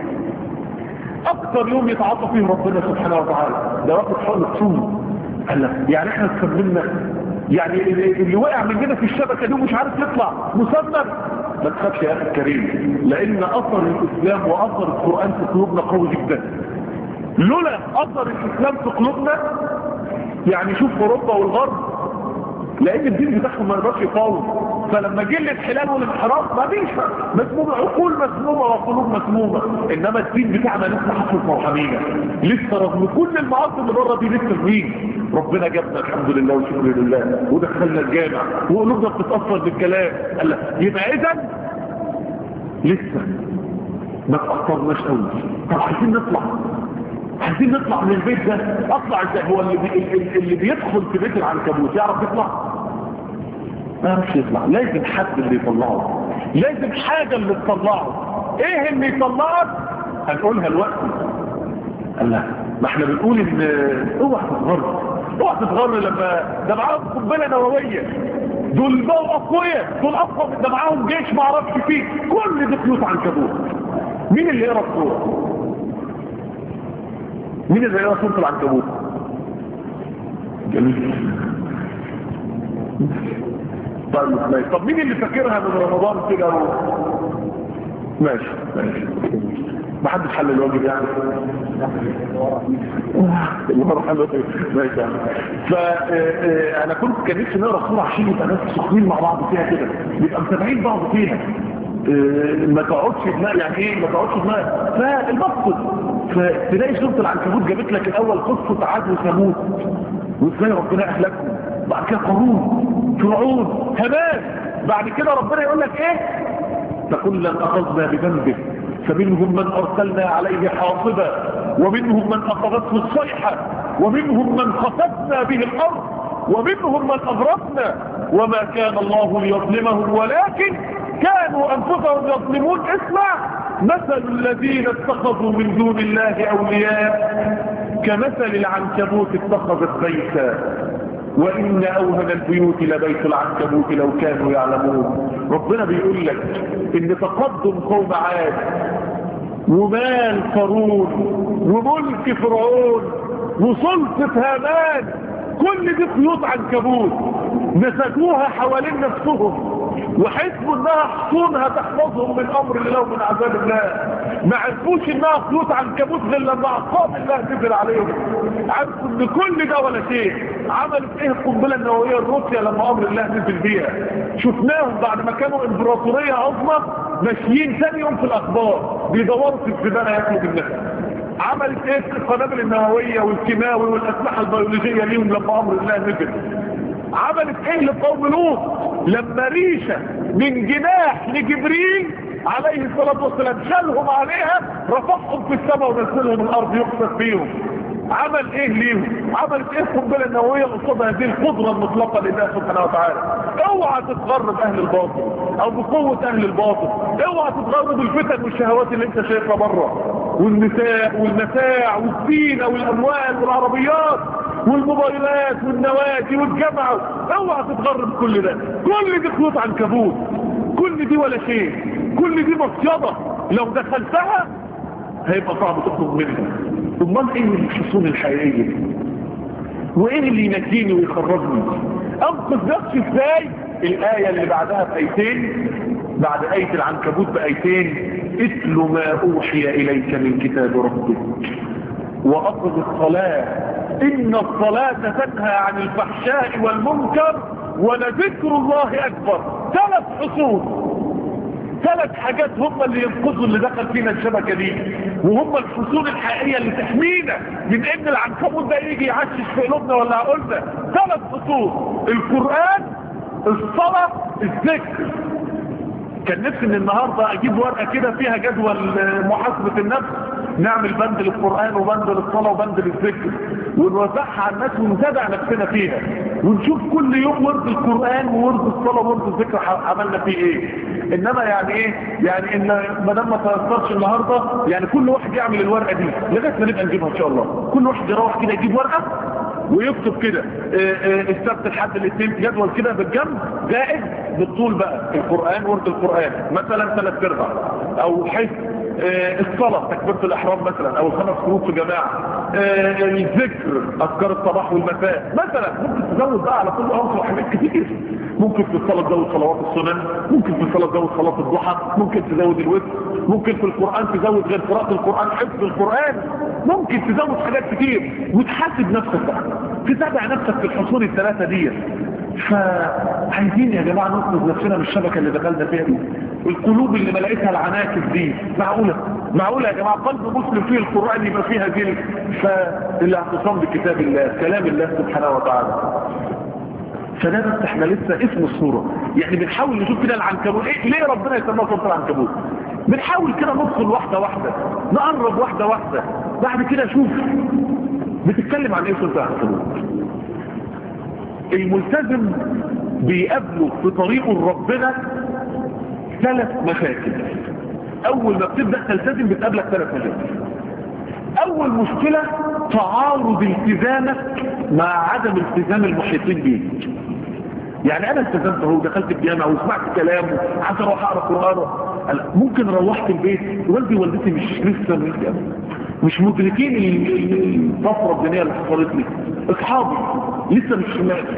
أكثر يوم يتعاطى فيه ربنا سبحانه وتعالى ده واخد حقنة سم قال لك يعني احنا تكملنا يعني اللي وقع مننا في الشبكة دي ومش عارف يطلع مسمى ما تخافش يا اخي الكريم لان اثر الاسلام واثر القرآن في قلوبنا قوي جدا لولا اثر الاسلام في قلوبنا يعني شوف اوروبا والغرب لان الدين بتاعهم ما يقدرش يقاوم فلما جه الانحلال والانحراف ما فيش مسموم عقول مسمومه وقلوب مسمومه انما الدين بتاعنا لسه حاطط مرحمينا لسه رغم كل المعاصي اللي بره دي لسه فين ربنا جابنا الحمد لله والشكر لله ودخلنا الجامع وقلوبنا بتتاثر بالكلام قال لك يبقى اذا لسه ما تاثرناش قوي طب عايزين نطلع عايزين نطلع من البيت ده اطلع ازاي هو اللي, بي... اللي بيدخل في بيت العنكبوت يعرف يطلع ما يعرفش يطلع لازم حد اللي يطلعه لازم حاجة اللي تطلعه ايه اللي يطلعك هنقولها الوقت قال لا ما احنا بنقول ان اوعى تتغرب اوعى تتغر لما ده معاهم قنبله نوويه دول بقوا اقوياء دول اقوى ده معاهم جيش ما اعرفش فيه كل دي خيوط عنكبوت مين اللي يقرا الصوره مين اللي يقرا سوره العنكبوت جميل طيب ماشي طب مين اللي فاكرها من رمضان كده و... ماشي ماشي ما حدش حل الواجب يعني ماشي فانا كنت كان نفسي نقرا صوره عشان يبقى ناس سخنين مع بعض فيها كده نبقى متابعين بعض فيها ما تقعدش دماغ يعني ايه ما تقعدش دماغ فالمقصد فتلاقي سوره العنكبوت جابت لك الاول قصه عاد وثمود وازاي ربنا اهلكهم بعد كده قارون فرعون همان بعد كده ربنا يقول لك ايه فكلا اخذنا بذنبه فمنهم من ارسلنا عليه حاصبا ومنهم من اخذته الصيحه ومنهم من خسفنا به الارض ومنهم من اغرقنا وما كان الله ليظلمهم ولكن كانوا انفسهم يظلمون اسمع مثل الذين اتخذوا من دون الله اولياء كمثل العنكبوت اتخذت بيتا وإن أوهن البيوت لبيت العنكبوت لو كانوا يعلمون ربنا بيقول لك إن تقدم قوم عاد ومال قارون وملك فرعون وسلطة هامان كل دي خيوط عنكبوت مسكوها حوالين نفسهم وحسبوا انها حصونها تحفظهم من امر الله ومن عذاب الله ما عرفوش انها خيوط عنكبوت غير لما عقاب الله نزل عليهم عرفوا ان كل ده ولا شيء عملت ايه القنبله النوويه الروسيا لما امر الله نزل بيها شفناهم بعد ما كانوا امبراطوريه عظمى ماشيين ثاني يوم في الاخبار بيدوروا في الزباله ياكلوا منها عملت ايه في القنابل النوويه والكيماوي والاسلحه البيولوجيه ليهم لما امر الله نزل عملت ايه لقوم لوط لما ريشة من جناح لجبريل عليه الصلاة والسلام شالهم عليها رفعهم في السماء ونزلهم الارض يقصد فيهم عمل ايه ليهم عملت ايه القنبله النوويه قصاد هذه القدره المطلقه لله سبحانه وتعالى اوعى تتغرب اهل الباطل او بقوه اهل الباطل اوعى تتغرب بالفتن والشهوات اللي انت شايفها بره والنساء والمتاع والزينه والاموال والعربيات والموبايلات والنوادي والجامعه اوعى تتغرب كل ده كل دي خيوط عنكبوت كل دي ولا شيء كل دي مصيده لو دخلتها هيبقى صعب تخرج منها امال ايه الحصون الحقيقيه وايه اللي ينجيني ويخرجني انقذ نفسي ازاي الايه اللي بعدها بايتين بعد ايه العنكبوت بايتين اتل ما اوحي اليك من كتاب ربك واقض الصلاه ان الصلاه تنهى عن الفحشاء والمنكر ولذكر الله اكبر ثلاث حصون ثلاث حاجات هم اللي ينقذوا اللي دخل فينا الشبكة دي وهم الحصول الحقيقية اللي تحمينا من ان العنكبوت ده يجي يعشش في قلوبنا ولا عقولنا ثلاث حصول القرآن الصلاة الذكر كان نفسي ان النهاردة اجيب ورقة كده فيها جدول محاسبة النفس نعمل بند للقرآن وبند للصلاة وبند للذكر ونوزعها على الناس ونتابع نفسنا فيها ونشوف كل يوم ورد القرآن وورد الصلاة وورد الذكر عملنا فيه ايه انما يعني ايه يعني ان ما دام ما تيسرش النهارده يعني كل واحد يعمل الورقه دي لغايه ما نبقى نجيبها ان شاء الله كل واحد يروح كده يجيب ورقه ويكتب كده السبت الحد الاثنين جدول كده بالجنب زائد بالطول بقى القران ورد القران مثلا ثلاث ارباع او حيث الصلاة تكبيرة الإحرام مثلا أو الخمس فروض في جماعة الذكر أذكار الصباح والمساء مثلا ممكن تزود بقى على كل أمر حاجات كتير ممكن في الصلاة تزود صلوات السنن ممكن في الصلاة تزود صلاة الضحى ممكن تزود الوتر ممكن في القرآن تزود غير قراءة القرآن حفظ القرآن ممكن تزود حاجات كتير وتحاسب نفسك بقى تتابع نفسك في الحصول الثلاثة دي فعايزين يا جماعة ننقذ نفسنا من الشبكة اللي دخلنا فيها دي القلوب اللي ملقتها العناكب دي معقولة معقولة يا جماعة قلب مسلم فيه القرآن يبقى فيها دي فالاعتصام بكتاب الله كلام الله سبحانه وتعالى فده بس احنا لسه اسم الصورة يعني بنحاول نشوف كده العنكبوت ايه ليه ربنا يسمى صورة العنكبوت بنحاول كده ندخل واحدة واحدة نقرب واحدة واحدة بعد كده شوف بتتكلم عن ايه صورة العنكبوت الملتزم بيقابله في طريقه لربنا ثلاث مشاكل اول ما بتبدأ تلتزم بتقابلك ثلاث مشاكل اول مشكلة تعارض التزامك مع عدم التزام المحيطين بيك يعني انا التزمت اهو دخلت الجامعه وسمعت كلامه عايز اروح اقرا قران ممكن روحت البيت والدي ووالدتي مش لسه مش مدركين الطفره الدينيه اللي حصلت لي اصحابي لسه مش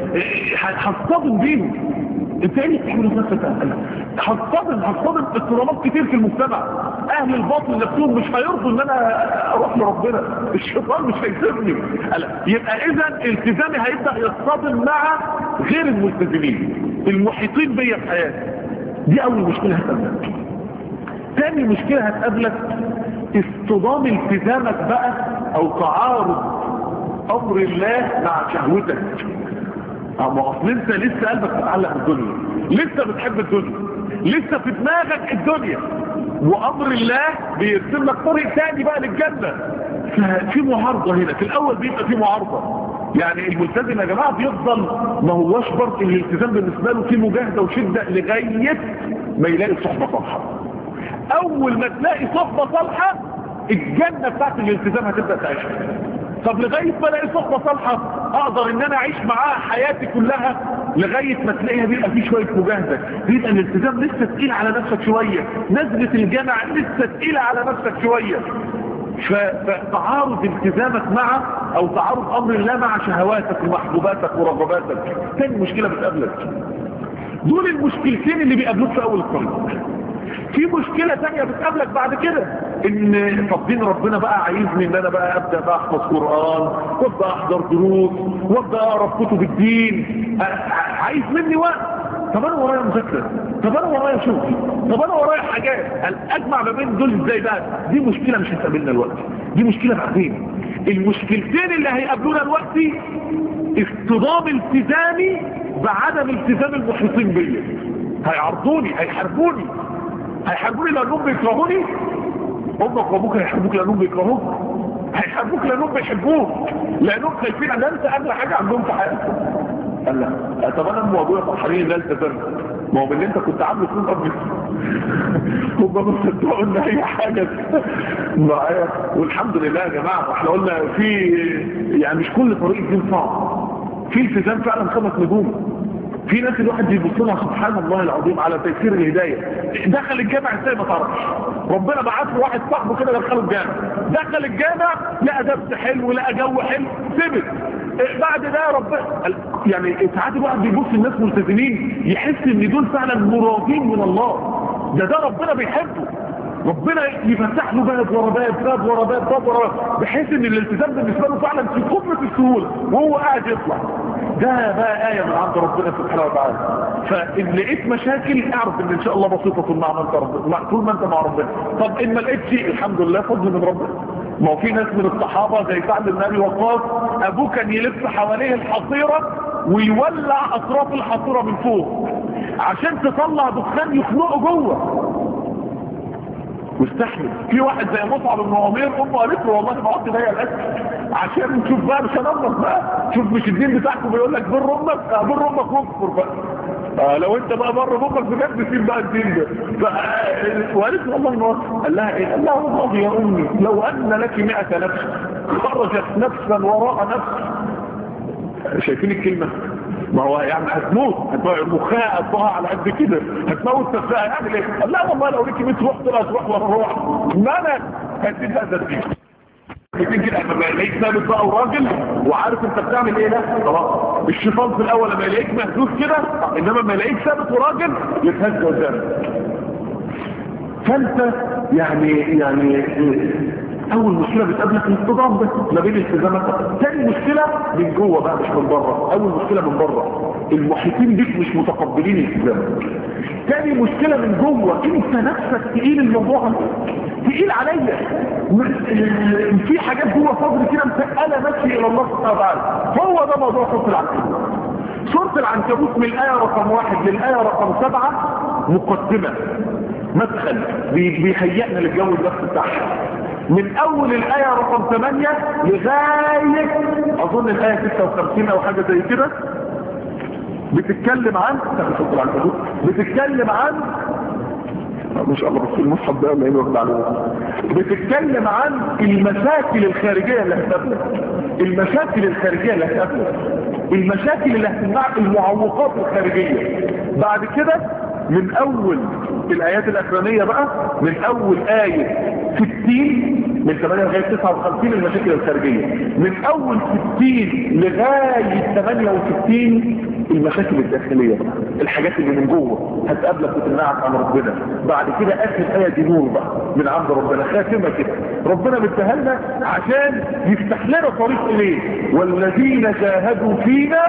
هصطدم بيهم انت ايه اللي بتعمله في نفسك هصطدم هصطدم اضطرابات كتير في المجتمع اهل الباطل نفسهم مش هيرضوا ان انا اروح لربنا الشيطان مش هيسيبني يبقى اذا التزامي هيبدا يصطدم مع غير الملتزمين المحيطين بيا في حياتي دي اول مشكله هتقابلك تاني مشكله هتقابلك اصطدام التزامك بقى او تعارض امر الله مع شهوتك اما اصل انت لسه قلبك متعلق بالدنيا لسه بتحب الدنيا لسه في دماغك الدنيا وامر الله بيرسم لك طريق تاني بقى للجنه ففي معارضه هنا في الاول بيبقى في معارضه يعني الملتزم يا جماعه بيفضل ما هوش برضه الالتزام بالنسبه له في مجاهده وشده لغايه ما يلاقي صحبه صالحه اول ما تلاقي صحبه صالحه الجنه بتاعت الالتزام هتبدا تعيشها طب لغاية ما الاقي صحبة صالحة اقدر ان انا اعيش معاها حياتي كلها لغاية ما تلاقيها بيبقى في شوية مجاهدة بيبقى الالتزام لسه تقيل على نفسك شوية نزلة الجامع لسه تقيلة على نفسك شوية فتعارض التزامك مع او تعارض امر الله مع شهواتك ومحبوباتك ورغباتك تاني مشكلة بتقابلك دول المشكلتين اللي بيقابلوك في اول الطريق في مشكلة تانية بتقابلك بعد كده ان طب دين ربنا بقى عايزني ان انا بقى ابدأ بقى احفظ قرآن وابدأ احضر دروس وابدأ اقرا كتب الدين عايز مني وقت طب انا ورايا مذاكرة طب انا ورايا شغل طب انا ورايا حاجات اجمع ما بين دول ازاي بقى دي مشكلة مش هتقابلنا الوقت دي مشكلة بعدين المشكلتين اللي هيقابلونا الوقت اصطدام التزامي بعدم التزام المحيطين بيا هيعرضوني هيحاربوني هيحاربوني لانهم بيكرهوني امك وابوك هيحاربوك لانهم بيكرهوك هيحاربوك لانهم بيحبوك لانهم خايفين ان انت اغلى حاجه عندهم في حياتهم قال لا طب انا الموضوع فرحانين ان انت تزرد ما هو اللي انت كنت عامله فيهم قبل هم ما صدقوا ان اي حاجه معايا والحمد لله يا جماعه احنا قلنا في يعني مش كل طريق الدين صعب في التزام فعلا خمس نجوم في ناس الواحد بيبص لها سبحان الله العظيم على تيسير الهدايه دخل الجامع ازاي ما تعرفش ربنا بعت له واحد صاحبه كده دخله الجامع دخل الجامع لقى درس حلو لقى جو حلو ثبت بعد ده ربنا يعني ساعات الواحد بيبص الناس ملتزمين يحس ان دول فعلا مرادين من الله ده ده ربنا بيحبه ربنا يفتح له باب ورا باب باب ورا باب باب ورا باب بحيث ان الالتزام بالنسبه له فعلا في قمه السهوله وهو قاعد يطلع ده بقى آية من عند ربنا سبحانه وتعالى فإن لقيت مشاكل اعرف ان ان شاء الله بسيطة طول ما انت ربنا طول ما انت مع ربنا طب ان ما لقيتش الحمد لله فضل من ربنا ما هو في ناس من الصحابة زي سعد بن ابي وقاص ابوه كان يلف حواليه الحصيرة ويولع اطراف الحصيرة من فوق عشان تطلع دخان يخنقه جوه واستحمل في واحد زي مصعب بن عمير امه قالت له والله ما قعدت ضيق الاكل عشان نشوف بقى مش هنمط بقى شوف مش الدين بتاعكم بيقول لك بر امك آه بر امك واكفر بقى آه لو انت بقى بر امك بجد سيب بقى الدين ده وقالت له والله ما قال لها ايه قال لها والله يا امي لو ان لك 100 نفس خرجت نفسا وراء نفس شايفين الكلمه ما هو يعني هتموت مخها قطها على قد كده هتموت نفسها يعني ليه قال لا والله لو ليكي 100 روح طلع تروح ورا روح ما انا هتدي بقى تدريب بتيجي كده لما يلاقيك ثابت بقى وراجل وعارف انت بتعمل ايه ده خلاص الشيطان في الاول لما يلاقيك مهزوز كده انما لما يلاقيك ثابت وراجل يتهز قدامك فانت يعني يعني اول مشكلة بتقابلك الانتظام ده ما بين التزاماتك تاني مشكلة من جوه بقى مش من بره اول مشكلة من بره المحيطين بيك مش متقبلين التزامك تاني مشكلة من جوه انت نفسك تقيل الموضوع تقيل عليا في حاجات جوه صدري كده مسألة ماشي الى الله سبحانه وتعالى هو ده موضوع سورة العنكبوت سورة العنكبوت من الآية رقم واحد للآية رقم سبعة مقدمة مدخل بيهيئنا للجو النفس بتاعها من اول الاية رقم 8 لغاية اظن الاية 56 او حاجة زي كده بتتكلم عن بتتكلم عن ما شاء الله بس المصحف ده ما ينوض عليه بتتكلم عن المشاكل الخارجية اللي هتقابلك المشاكل الخارجية اللي هتقابلك المشاكل اللي هتمنعك المعوقات الخارجية بعد كده من اول الايات الاخرانية بقى من اول آية 60 من 8 لغاية 59 المشاكل الخارجية من اول 60 لغاية 68 المشاكل الداخلية بقى الحاجات اللي من جوه هتقابلك وتمنعك عن ربنا بعد كده اخر آية دي نور بقى من عند ربنا خاتمة كده ربنا مديها لنا عشان يفتح لنا طريق اليه والذين جاهدوا فينا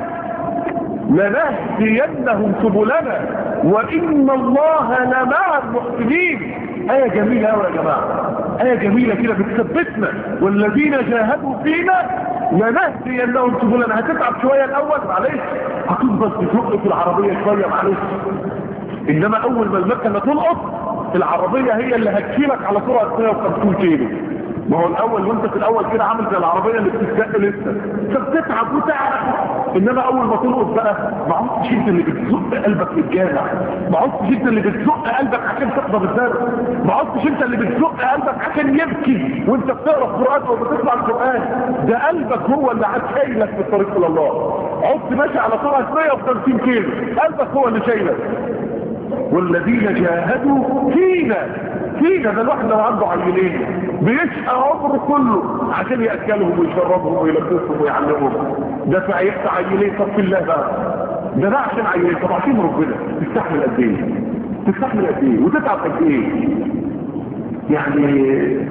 لنهدينهم سبلنا وإن الله لمع المحسنين آية جميلة أوي يا جماعة آية جميلة كده بتثبتنا والذين جاهدوا فينا لنهدينهم سبلنا هتتعب شوية الأول معلش هتفضل تزق في العربية شوية معلش إنما أول ما المكنة تلقط العربية هي اللي هتشيلك على سرعة 150 كيلو ما هو الاول وانت في الاول كده عامل زي العربيه اللي بتتزق لسه فبتتعب وتعرف انما اول ما تلقط بقى ما عدتش انت اللي بتزق قلبك للجامع ما عدتش انت اللي بتزق قلبك عشان تحضر الدرس ما عدتش انت اللي بتزق قلبك عشان يبكي وانت بتقرا القران وبتطلع القران ده قلبك هو اللي عاد شايلك في الطريق الى الله عدت ماشي على سرعه 150 كيلو قلبك هو اللي شايلك والذين جاهدوا فينا فينا ده الواحد لو عنده عيلين بيشقى عمره كله عشان ياكلهم ويشربهم ويلبسهم ويعلمهم ده في عيلة عيلين طب في الله بقى ده ده عشان عيلين طب عشان ربنا تستحمل قد ايه تستحمل قد ايه وتتعب قد ايه يعني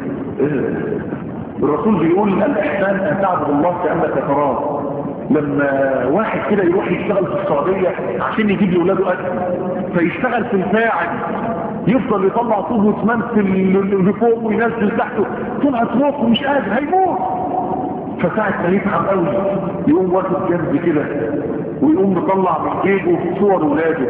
الرسول بيقول الاحسان ان تعبد الله كانك تراه لما واحد كده يروح يشتغل في السعودية عشان يجيب لاولاده اكل فيشتغل في الفاعل يفضل يطلع طوب واسمنت اللي فوق وينزل تحته طلعت روح ومش قادر هيموت فساعة ما يتعب قوي يقوم واخد جنب كده ويقوم مطلع من جيبه صور ولاده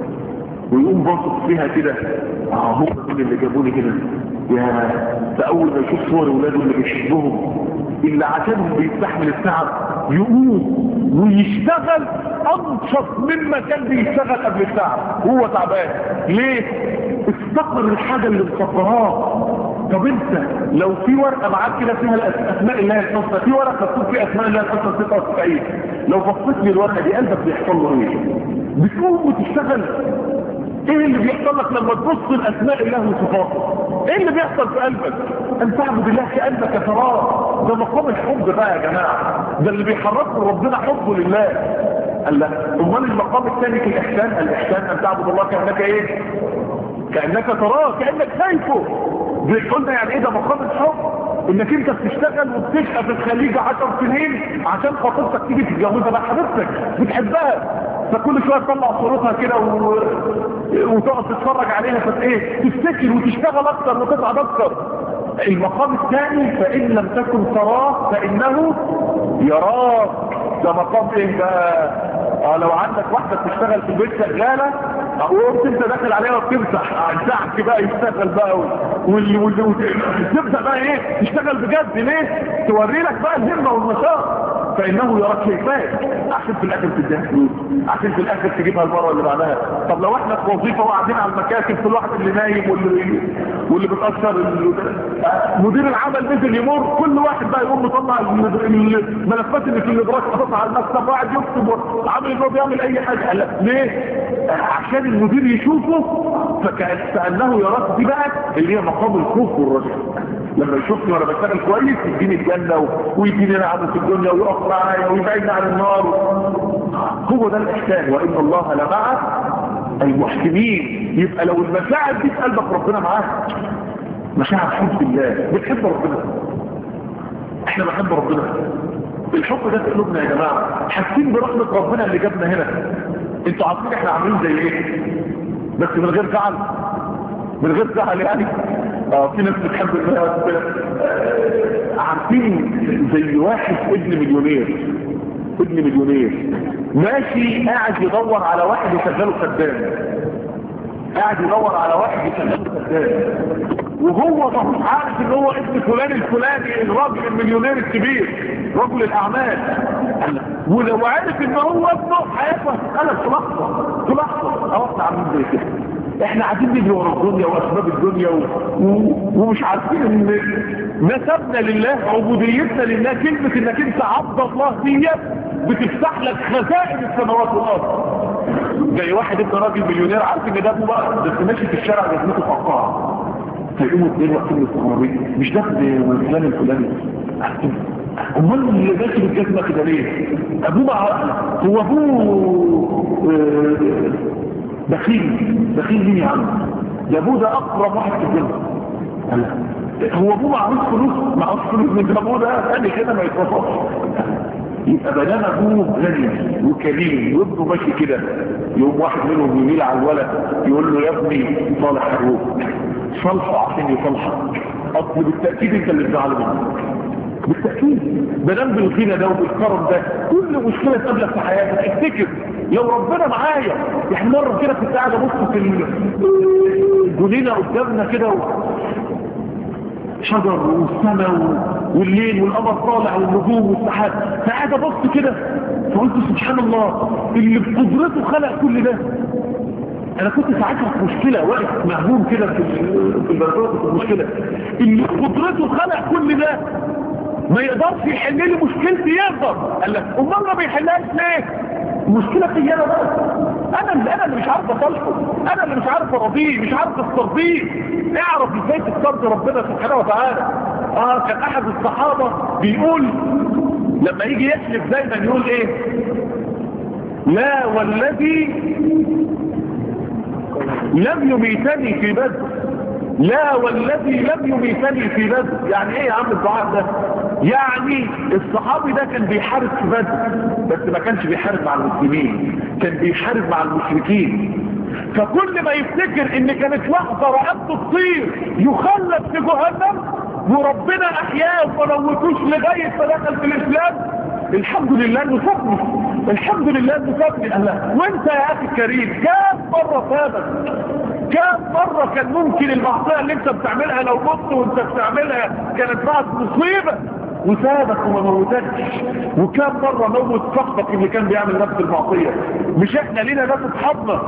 ويقوم باصص فيها كده اه هم دول اللي جابوني كده يا فاول ما يشوف صور ولاده اللي بيشبههم اللي عشانهم بيستحمل التعب يقوم ويشتغل انشط مما كان بيشتغل قبل التعب هو تعبان ليه افتقر الحاجة اللي مصبراه طب انت لو في ورقة معاك كده فيها الاسماء الله الحسنى في ورقة مكتوب فيها اسماء الله الحسنى 96 لو بصيت لي الورقة دي قلبك بيحصل له ايه بتقوم وتشتغل ايه اللي بيحصل لك لما تبص لاسماء الله وصفاته ايه اللي بيحصل في قلبك ان تعبد الله كانك تراه ده مقام الحب بقى يا جماعه ده اللي بيحرك ربنا حبه لله قال لا امال المقام الثاني في الاحسان الاحسان ان تعبد الله كانك ايه كانك تراه كانك شايفه بيقولنا يعني ايه ده مقام الحب انك انت بتشتغل وبتشقى في الخليج 10 سنين عشان خطيبتك تيجي تتجوزها بقى حبيبتك بتحبها فكل شويه تطلع صورتها كده و... وتقعد تتفرج عليها فت ايه تفتكر وتشتغل اكتر وتتعب اكتر المقام الثاني فان لم تكن تراه فانه يراك ده مقام ايه بقى اه لو عندك واحده بتشتغل في البيت شغاله وقمت انت داخل عليها وبتمسح ساعتك بقى يشتغل بقى واللي واللي تبدا بقى ايه تشتغل بجد ليه توري لك بقى الهمه والنشاط فانه يراك شايفاك عشان في الاخر تديها فلوس عشان في الاخر تجيبها المره اللي بعدها طب لو احنا في وظيفه وقاعدين على المكاتب كل واحد اللي نايم واللي واللي بتاثر مدير العمل نزل يمر كل واحد بقى يقوم مطلع الملفات اللي في الادراك حاططها على المكتب وقاعد يكتب عامل انه بيعمل اي حاجه لا ليه عشان المدير يشوفه فكانه يراك دي بقى اللي هي مقام الخوف والرجاء لما يشوفني وانا بشتغل كويس يديني الجنه ويديني نعمه في الدنيا ويقف معايا ويبعدني عن النار هو ده الاحسان وان الله لمع المحسنين يبقى لو المشاعر دي في قلبك ربنا معاك مشاعر حب الله بتحب ربنا احنا بنحب ربنا الحب ده في قلوبنا يا جماعه حاسين برحمه ربنا اللي جابنا هنا انتوا عارفين احنا عاملين زي ايه بس من غير زعل من غير زعل يعني اه في ناس بتحب انها آه عارفين زي واحد ابن مليونير ابن مليونير ماشي قاعد يدور على واحد يشغله خدام قاعد يدور على واحد يشغله خدام وهو مش عارف ان هو ابن فلان الفلاني الراجل المليونير الكبير رجل الاعمال ولو عرف ان هو ابنه حياته هتتقلب في لحظه في لحظه اه احنا عاملين زي كده احنا قاعدين نجري ورا الدنيا واسباب الدنيا و... و... ومش عارفين ان نسبنا لله عبوديتنا لله كلمة انك انت عبد الله دي بتفتح لك خزائن السماوات والارض زي واحد ابن راجل مليونير عارف ان ده ابوه بقى بس ماشي في الشارع جزمته فقاعه فيقوموا اثنين واقفين مستغربين مش ده فلان الفلاني امال اللي ماشي بالجزمه كده ليه ابوه مع هو ابوه بخيل بخيل مين يا عم ده ابوه ده اقرب واحد في الجنه هو ابوه معهوش فلوس معهوش فلوس من ابوه ده قال كده ما يتوصفش يبقى بدل ابوه غني وكريم وابنه ماشي كده يوم واحد منهم يميل على الولد يقول له يا ابني صالح الروح صالحه عشان يصالحك اصل بالتاكيد انت اللي بتزعل منه بالتاكيد بدل بالغنى ده وبالكرم ده كل مشكله تقابلك في حياتك افتكر لو ربنا معايا يعني مره كده كنت قاعد ابص في الجنينه قدامنا كده شجر والسماء والليل والقمر طالع والنجوم والسحاب فقاعد ابص كده فقلت سبحان الله اللي بقدرته خلق كل ده انا كنت ساعتها في مشكله واقف مهموم كده في في البلكونه في المشكله اللي بقدرته خلق كل ده ما يقدرش يحل لي مشكلتي يقدر قال لك امال ما بيحلهاش ليه المشكله في انا بقى انا اللي انا اللي مش عارف اصالحه انا اللي مش عارف ارضيه مش عارف استرضيه اعرف ازاي تسترضي ربنا سبحانه وتعالى اه كان احد الصحابه بيقول لما يجي يحلف دايما يقول ايه لا والذي لم يميتني في بدر لا والذي لم يميتني في بدر يعني ايه يا عم الدعاء ده يعني الصحابي ده كان بيحارب في بدر بس ما كانش بيحارب مع المسلمين كان بيحارب مع المشركين فكل ما يفتكر ان كانت لحظة رقبته تطير يخلد في جهنم وربنا احياه وما موتوش لغاية ما دخل في الاسلام الحمد لله انه سابني الحمد لله انه سابني الله وانت يا اخي الكريم كم مرة سابك كم مرة كان ممكن المعصية اللي انت بتعملها لو مت وانت بتعملها كانت بعد مصيبة وسابك وما موتكش وكم مرة موت صاحبك اللي كان بيعمل نفس المعصية مش احنا لينا ناس اصحابنا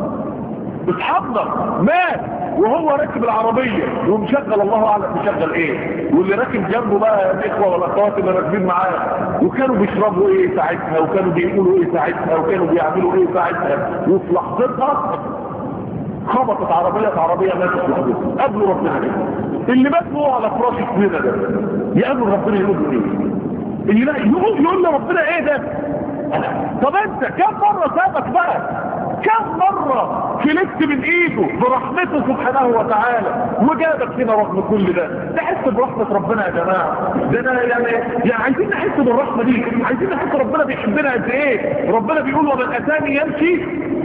اصحابنا مات وهو راكب العربية ومشغل الله اعلم مشغل ايه واللي راكب جنبه بقى الاخوة والاخوات اللي راكبين معاه وكانوا بيشربوا ايه ساعتها وكانوا بيقولوا ايه ساعتها وكانوا بيعملوا ايه ساعتها وفي لحظتها خبطت عربية عربية ماتت لحظتها قبلوا ربنا كده اللي مات هو على فراش السنة ده يقابل ربنا يقول له ايه اللي لا يقول يقول لربنا ايه ده طب انت كم مرة سابك بقى كم مرة فلت من ايده برحمته سبحانه وتعالى وجابك هنا رغم كل ده نحس برحمة ربنا يا جماعة ده انا يعني, يعني عايزين نحس بالرحمة دي عايزين نحس ربنا بيحبنا قد ايه ربنا بيقول ومن اتاني يمشي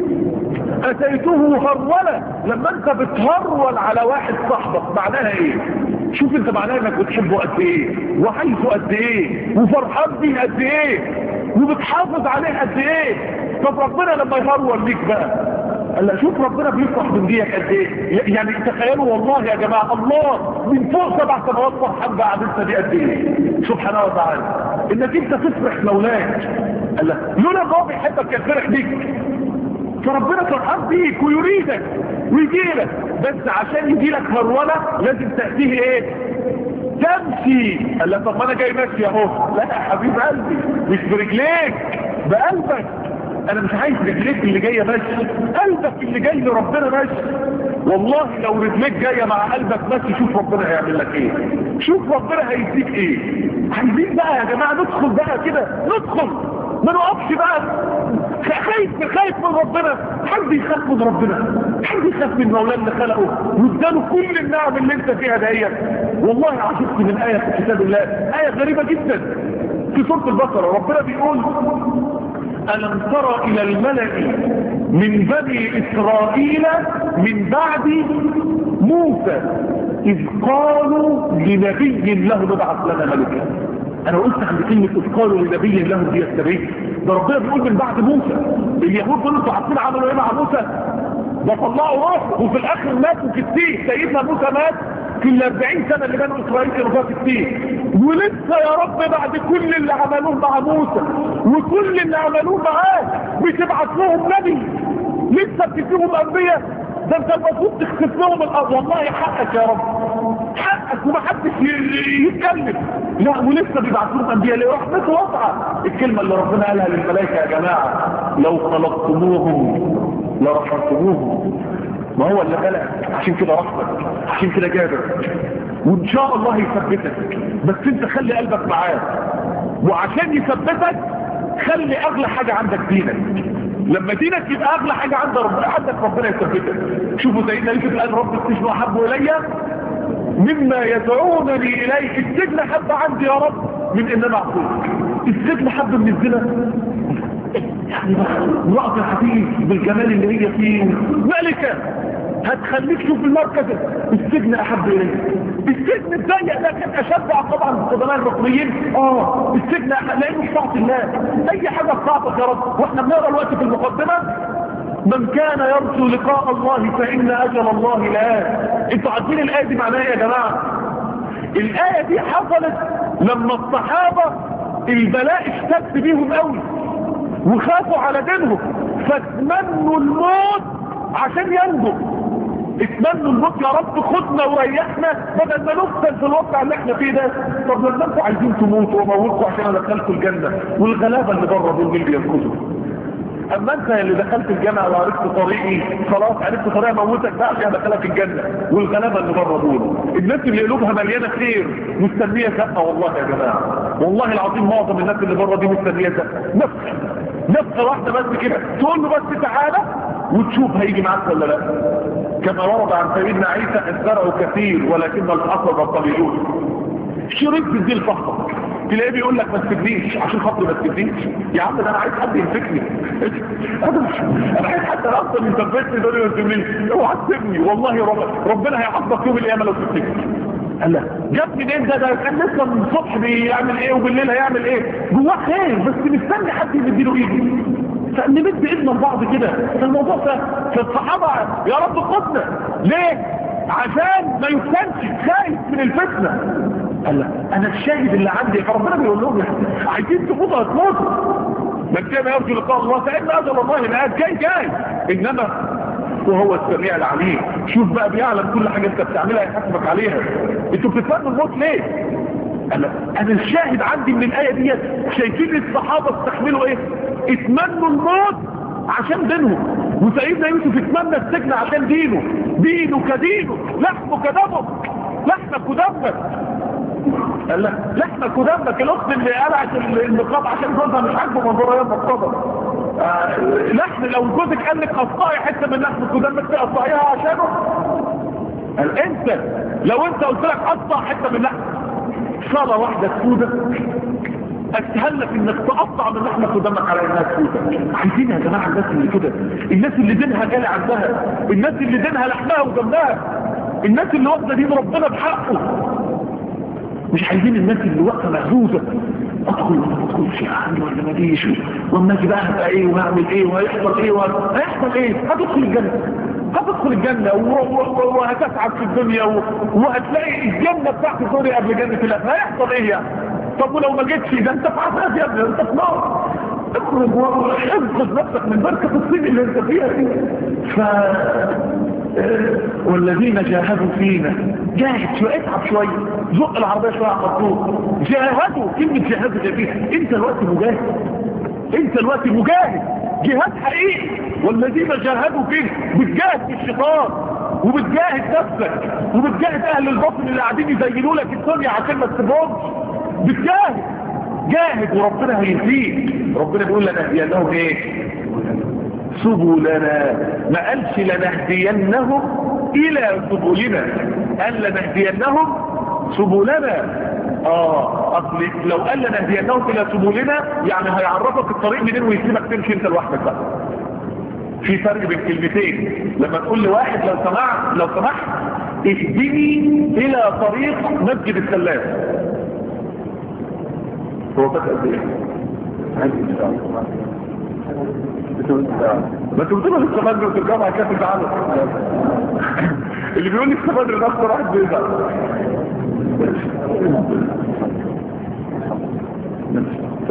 اتيته هرولة لما انت بتهرول على واحد صاحبك معناها ايه شوف انت معناها انك بتحبه قد ايه وعايزه قد ايه وفرحان بيه قد ايه وبتحافظ عليه قد ايه طب ربنا لما يهرول ليك بقى قال شوف ربنا بيفرح من ديك قد ايه يعني تخيلوا والله يا جماعه الله من فوق سبع سماوات فرحان بقعدتنا دي قد ايه سبحانه وتعالى انك انت تفرح مولاك قال لولا ان هو بيحبك كان فرح بيك فربنا فرحان بيك ويريدك ويجيلك بس عشان يجيلك هرولة لازم تأتيه ايه تمشي قال لك طب ما انا جاي ماشي اهو لا يا حبيب قلبي مش برجليك بقلبك انا مش عايز رجليك اللي جايه ماشي قلبك اللي جاي لربنا ماشي والله لو رجليك جايه مع قلبك ماشي شوف ربنا هيعمل لك ايه شوف ربنا هيديك ايه عايزين بقى يا جماعه ندخل بقى كده ندخل ما نقفش بقى خايف خايف من ربنا حد يخاف من ربنا حد يخاف من مولانا اللي خلقه واداله كل النعم اللي انت فيها دهيت والله عجبت من آية في كتاب الله آية غريبة جدا في سورة البقرة ربنا بيقول ألم ترى إلى الملأ من بني إسرائيل من بعد موسى إذ قالوا لنبي له نبعث لنا ملكا انا قلت عند كلمة اذ قالوا لنبي له دي السبيل ده ربنا بيقول من بعد موسى اليهود دول انتوا عارفين عملوا ايه مع موسى ده طلعوا روح وفي الاخر ماتوا في التيه سيدنا موسى مات في ال 40 سنة اللي بنوا اسرائيل كانوا فيها في التيه ولسه يا رب بعد كل اللي عملوه مع موسى وكل اللي عملوه معاه بتبعت لهم نبي لسه بتديهم انبياء ده انت المفروض تخسف لهم الارض والله حقك يا رب حقك ومحدش ي- يتكلم لا ولسه بيبعتوا لهم انبياء ليه رحمته واسعه الكلمه اللي ربنا قالها للملائكه يا جماعه لو خلقتموهم لرحمتموهم ما هو اللي خلق عشان كده رحمك عشان كده جابر وان شاء الله يثبتك بس انت خلي قلبك معاه وعشان يثبتك خلي اغلى حاجة عندك دينك لما دينك يبقى اغلى حاجة عند رب... عندك ربنا يثبتك شوفوا سيدنا يوسف الان رب السجن احب الي مما يدعونني اليه السجن حب عندي يا رب من ان انا اعطيك السجن حب من الزنا يعني امرأة الحديث بالجمال اللي هي فيه ملكة هتخليك تشوف المركز السجن احب اليه السجن الضيق ده كان اشد عقاب عن القدماء المصريين اه السجن أحب لانه في طاعه الله اي حاجه في طاعتك يا رب واحنا بنقرا الوقت في المقدمه من كان يرجو لقاء الله فان اجل الله لآت انتوا عارفين الايه دي معناها ايه يا جماعه الايه دي حصلت لما الصحابه البلاء اشتد بيهم قوي وخافوا على دينهم فتمنوا الموت عشان ينجوا اتمنوا الموت يا رب خدنا وريحنا بدل ما نقتل في الوقت اللي احنا فيه ده طب لما انتوا عايزين تموتوا وموتكم عشان ادخلكم الجنه والغلابه اللي بره دول مين بينقذوا اما انت اللي دخلت الجنة وعرفت طريقي خلاص عرفت طريقة موتك بقى عشان ادخلك الجنة والغلابة اللي بره دول الناس اللي قلوبها مليانة خير مستنية زقة والله يا جماعة والله العظيم معظم الناس اللي بره دي مستنية زقة نفخة نفخة واحدة بس كده تقول له بس تعالى وتشوف هيجي معاك ولا لا كما ورد عن سيدنا عيسى الزرع كثير ولكن الحصد قليلون شريط بالديل فقط تلاقيه بيقول لك ما تسيبنيش عشان خاطري ما تسيبنيش يا عم ده انا عايز حد يمسكني انا مش انا عايز حد اصلا يثبتني دول ما تسيبنيش اوعى تسيبني والله رب ربنا هيعاقبك يوم القيامه لو سبتني قال لا جاب منين ده ده كان لسه من الصبح بيعمل ايه وبالليل هيعمل ايه جواه خير بس مستني حد يمديله ايده فنمد ايدنا لبعض كده فالموضوع ده فالصحابه يا رب خدنا ليه عشان ما يفتنش خايف من الفتنه قال لا انا الشاهد اللي عندي فربنا بيقول لهم يعني عايزين تموتوا هتموتوا من كان يرجو لقاء الله فان اجل الله لآت جاي جاي انما وهو السميع العليم شوف بقى بيعلم كل حاجه انت بتعملها يحاسبك عليها انتوا بتتمنوا الموت ليه قال لا انا الشاهد عندي من الايه ديت شايفين الصحابه استحملوا ايه اتمنوا الموت عشان دينهم وسيدنا يوسف اتمنى السجن عشان دينه دينه كدينه لحمه كدمه لحمك ودمك قال لك لحمك ودمك الاخت اللي قلعت النقاب عشان جوزها مش عاجبه منظرها يوم القدر آه لحم لو جوزك قال لك قطعي حته من لحمك ودمك تقطعيها عشانه قال انت لو انت قلت لك قطع حته من لحمك صلاة واحدة تفوتك اسهل لك انك تقطع من لحمك ودمك على انها تفوتك عايزين يا جماعة الناس اللي كده الناس اللي دينها جالي عندها الناس اللي دينها لحمها ودمها الناس اللي واخده دين ربنا بحقه مش عايزين الناس اللي واقفه مهزوزه ادخل ولا ما ادخلش يعني ولا ما اجيش واما اجي بقى هبقى ايه وهعمل ايه وهيحصل ايه هيحصل ايه هتدخل الجنه هتدخل الجنه وهتسعد في الدنيا وهتلاقي الجنه بتاعت الدنيا قبل جنه الاخره هيحصل ايه يعني طب ولو ما جيتش ده انت في عذاب يا ابني انت في نار اخرج وانقذ نفسك من بركه الصين اللي انت فيها دي ف والذين جاهدوا فينا جاهد شوية اتعب شوية زق العربية شوية على الخطوط جاهدوا كلمة جاهدوا جاهدين انت الوقت مجاهد انت الوقت مجاهد جهاد حقيقي والذين جاهدوا فينا بتجاهد في الشيطان وبتجاهد نفسك وبتجاهد اهل الباطل اللي قاعدين يزينوا لك الدنيا عشان ما تسيبهمش بتجاهد جاهد وربنا هيهديك ربنا بيقول لنا هديناهم ايه سبلنا ما قالش لنهدينهم الى سبلنا قال لنهدينهم سبلنا اه اصل لو قال لنهدينهم الى سبلنا يعني هيعرفك الطريق منين ويسيبك تمشي انت لوحدك بقى في فرق بين كلمتين لما تقول لواحد لو سمحت لو سمحت اهدني الى طريق مسجد السلام هو فاكر قد ايه؟ ما انتوا بتقولوا لسه بدري وترجعوا على كاس العالم اللي بيقول لي لسه بدري ده اكتر واحد بيزعل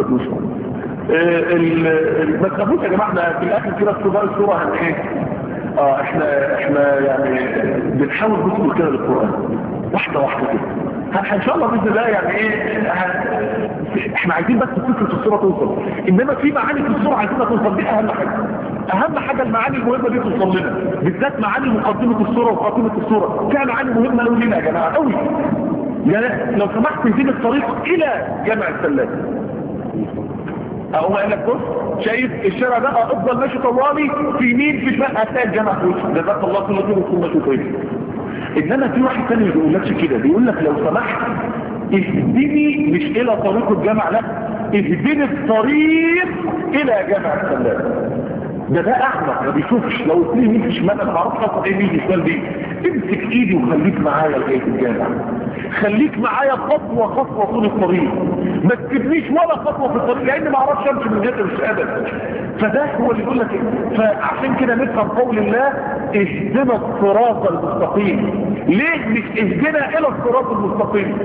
ما تخافوش يا جماعه احنا في الاخر كده في بقى الصوره هن ايه اه احنا احنا يعني بنحاول ندخل كده للقران واحده واحده كده ان شاء الله باذن الله يعني ايه احنا عايزين بس فكره الصوره توصل انما في معاني في الصوره عايزينها توصل دي اهم حاجه اهم حاجه المعاني المهمه دي توصل لنا بالذات معاني مقدمه الصوره وخاتمه الصوره فيها معاني مهمه قوي لنا يا جماعه قوي يعني لو سمحت تهديني الطريق الى جامع السلات اقوم قايل لك بص شايف الشارع ده افضل ماشي طوالي في يمين في شمال هتلاقي الجامع في وشك جزاك الله كل خير وكل ماشي طيب انما في واحد تاني ما بيقولكش كده بيقول لك لو سمحت اهدني مش الى طريق الجامع لا اهدني الطريق الى جامع السلام ده ده اعمى ما بيشوفش لو اتنين مين في شمال انا ما اعرفش اصلا ايه مين شمال دي امسك ايدي وخليك معايا لغايه الجامع خليك معايا خطوه خطوه طول الطريق ما تسيبنيش ولا خطوه في الطريق لان ما اعرفش امشي من غير مش ابدا فده هو اللي يقول لك فعشان كده نفهم قول الله اهدنا الصراط المستقيم ليه مش اهدنا الى الصراط المستقيم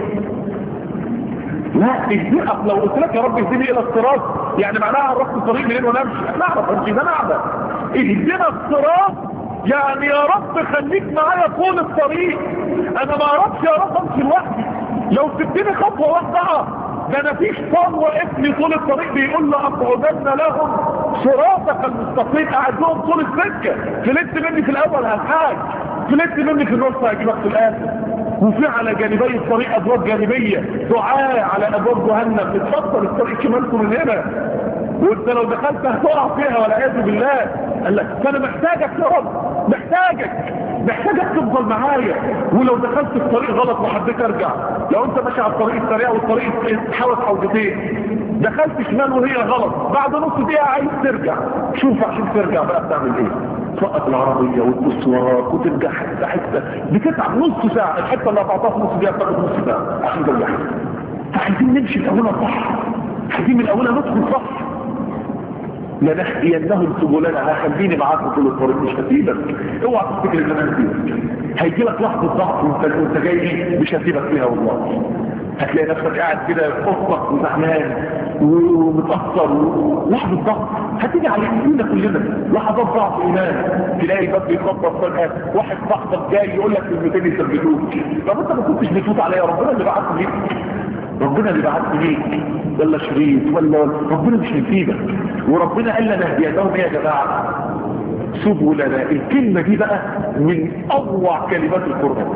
لا اهدئك لو قلت لك يا رب اهدني الى الصراط يعني معناها عرفت الطريق منين وانا امشي لا اعرف امشي ده انا اعرف اهدنا الصراط يعني يا رب خليك معايا طول الطريق انا ما اعرفش يا رب امشي لوحدي لو سبتني خطوه واحده ده انا في شيطان واقف لي طول الطريق بيقول لاقعدن لهم صراطك المستقيم قاعد لهم طول السكه فلت مني في الاول هالحاج فلت مني في النص هجيبك في الاخر وفي على جانبي الطريق ابواب جانبيه دعاء على ابواب جهنم اتفضل الطريق كمالكم من هنا وانت لو دخلت هتقع فيها والعياذ بالله قال لك فانا محتاجك يا رب محتاجك محتاجك تفضل معايا ولو دخلت في طريق غلط وحبيت ارجع لو انت ماشي على الطريق السريع والطريق حاوت حوجتين دخلت شمال وهي غلط بعد نص دقيقه عايز ترجع شوف عشان ترجع بقى بتعمل ايه توقف العربيه وتبص وراك وترجع حته حته بتتعب نص ساعه الحته اللي قطعتها في نص دقيقه بتاخد نص ساعه عشان ترجع فعايزين نمشي من اولها صح عايزين من اولها ندخل صح لنهدينهم سبلنا هخليني معاك طول الطريق مش هسيبك اوعى تفتكر ان انا هسيبك هيجي لك لحظه ضعف وانت وانت جاي مش هسيبك فيها والله هتلاقي نفسك قاعد كده في اوضتك وزعلان ومتاثر لحظه ضعف هتيجي على كلنا كلنا لحظات ضعف ايمان تلاقي الباب بيخبط فجاه واحد صاحبك جاي يقول لك كلمتين يثبتوك طب انت ما كنتش بتفوت عليا ربنا اللي بعت ليك ربنا اللي بعت ليك ولا شريط ولا ربنا مش هيسيبك وربنا قال لنا هديناهم ايه يا جماعه سبلنا الكلمه دي بقى من اروع كلمات القران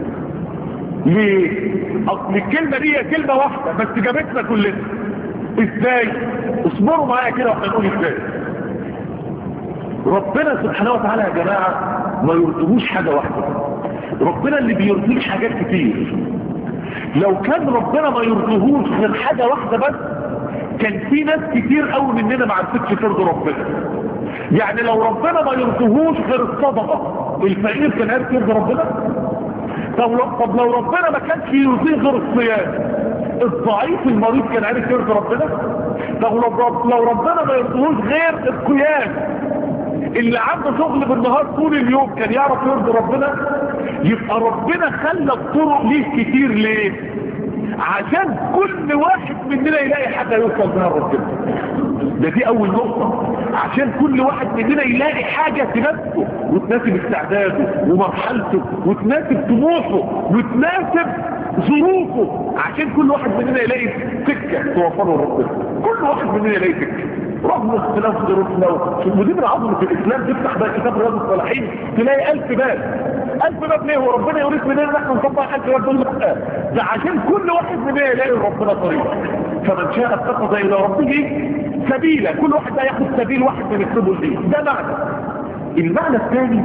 ليه اصل الكلمه دي هي كلمه واحده بس جابتنا كلنا ازاي اصبروا معايا كده واحنا نقول ازاي ربنا سبحانه وتعالى يا جماعه ما يرضيهوش حاجه واحده ربنا اللي بيرضيه حاجات كتير لو كان ربنا ما يرضيهوش غير حاجه واحده بس كان في ناس كتير قوي مننا ما عرفتش ترضي ربنا يعني لو ربنا ما يرضيهوش غير الصدقه الفقير كان عارف يرضي ربنا طب لو, طب لو ربنا ما كانش يرضيه غير الصيام الضعيف المريض كان عارف يرضي ربنا طب لو, لو ربنا ما يرضيهوش غير القيام اللي عنده شغل بالنهار طول اليوم كان يعرف يرضي ربنا يبقى ربنا خلى الطرق ليه كتير ليه عشان كل واحد مننا يلاقي حاجة يوصل بها ربنا ده دي اول نقطة عشان كل واحد مننا يلاقي حاجة تناسبه وتناسب استعداده ومرحلته وتناسب طموحه وتناسب ظروفه عشان كل واحد مننا يلاقي سكة توفره ربنا كل واحد مننا يلاقي سكة رغم اختلاف ظروفنا ودي من عظمة الاسلام تفتح بقى كتاب رياض الصالحين تلاقي الف باب الف باب ليه وربنا يريد مننا ان احنا نطبق الف باب دول لا ده عشان كل واحد مننا يلاقي ربنا طريق فمن شاء اتخذ الى ربه سبيلا كل واحد بقى ياخد سبيل واحد من السبل دي ده معنى المعنى الثاني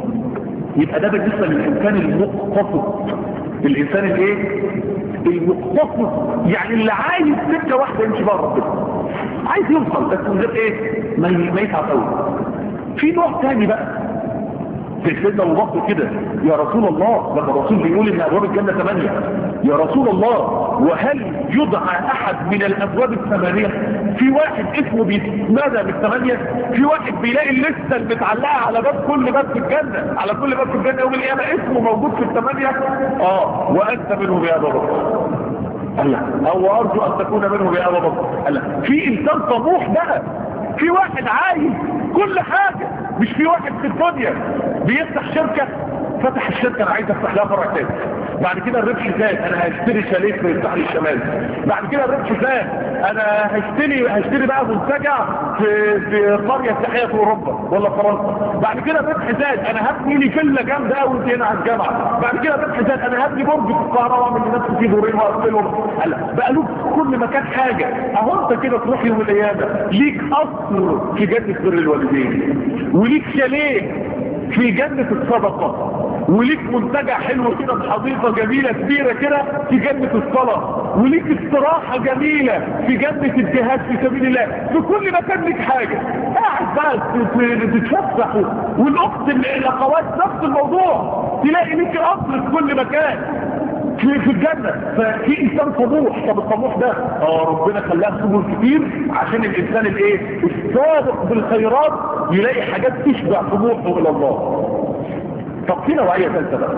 يبقى ده بالنسبه للانسان المقتصد الانسان الايه المقتصد يعني اللي عايز سكه واحده يمشي بقى ربنا عايز يوصل بس من غير ايه ما ما يتعب قوي في نوع تاني بقى في سيدنا ابو بكر كده يا رسول الله لما الرسول بيقول ان ابواب الجنه ثمانيه يا رسول الله وهل يدعى احد من الابواب الثمانيه في واحد اسمه بيتنادى بالثمانيه في واحد بيلاقي اللسته المتعلقه على باب كل باب في الجنه على كل باب في الجنه يوم القيامه اسمه موجود في الثمانيه اه وانت منهم يا ابا بكر الله او ارجو ان تكون منهم يا ابا بكر الله في انسان طموح بقى في واحد عايز كل حاجه مش في واحد في الدنيا بيفتح شركة فتح الشركة انا عايز افتح لها فرع تاني بعد كده الربح زاد انا هشتري شاليه في الساحل الشمالي بعد كده الربح زاد انا هشتري هشتري بقى منتجع في في قريه سياحيه في اوروبا ولا فرنسا بعد كده الربح زاد انا هبني لي فيلا جامده قوي هنا على الجامعه بعد كده الربح زاد انا هبني برج في القاهره واعمل لنفسي فيه دورين واقفلهم هلا بقى له في كل مكان حاجه اهو انت كده تروح يوم القيامه ليك اصل في جنه بر الوالدين وليك شاليه في جنة الصدقة وليك منتجع حلو كده بحديقة جميلة كبيرة كده في جنة الصلاة وليك استراحة جميلة في جنة الجهاد في سبيل الله في كل مكان ليك حاجة قاعد بقى تتفسح والاخت الاخوات نفس الموضوع تلاقي ليك اصل في كل مكان في في الجنة ففي انسان طموح طب الطموح ده اه ربنا خلاها سبل كتير عشان الانسان الايه السابق بالخيرات يلاقي حاجات تشبع طموحه الى الله طب في نوعية ثالثة بقى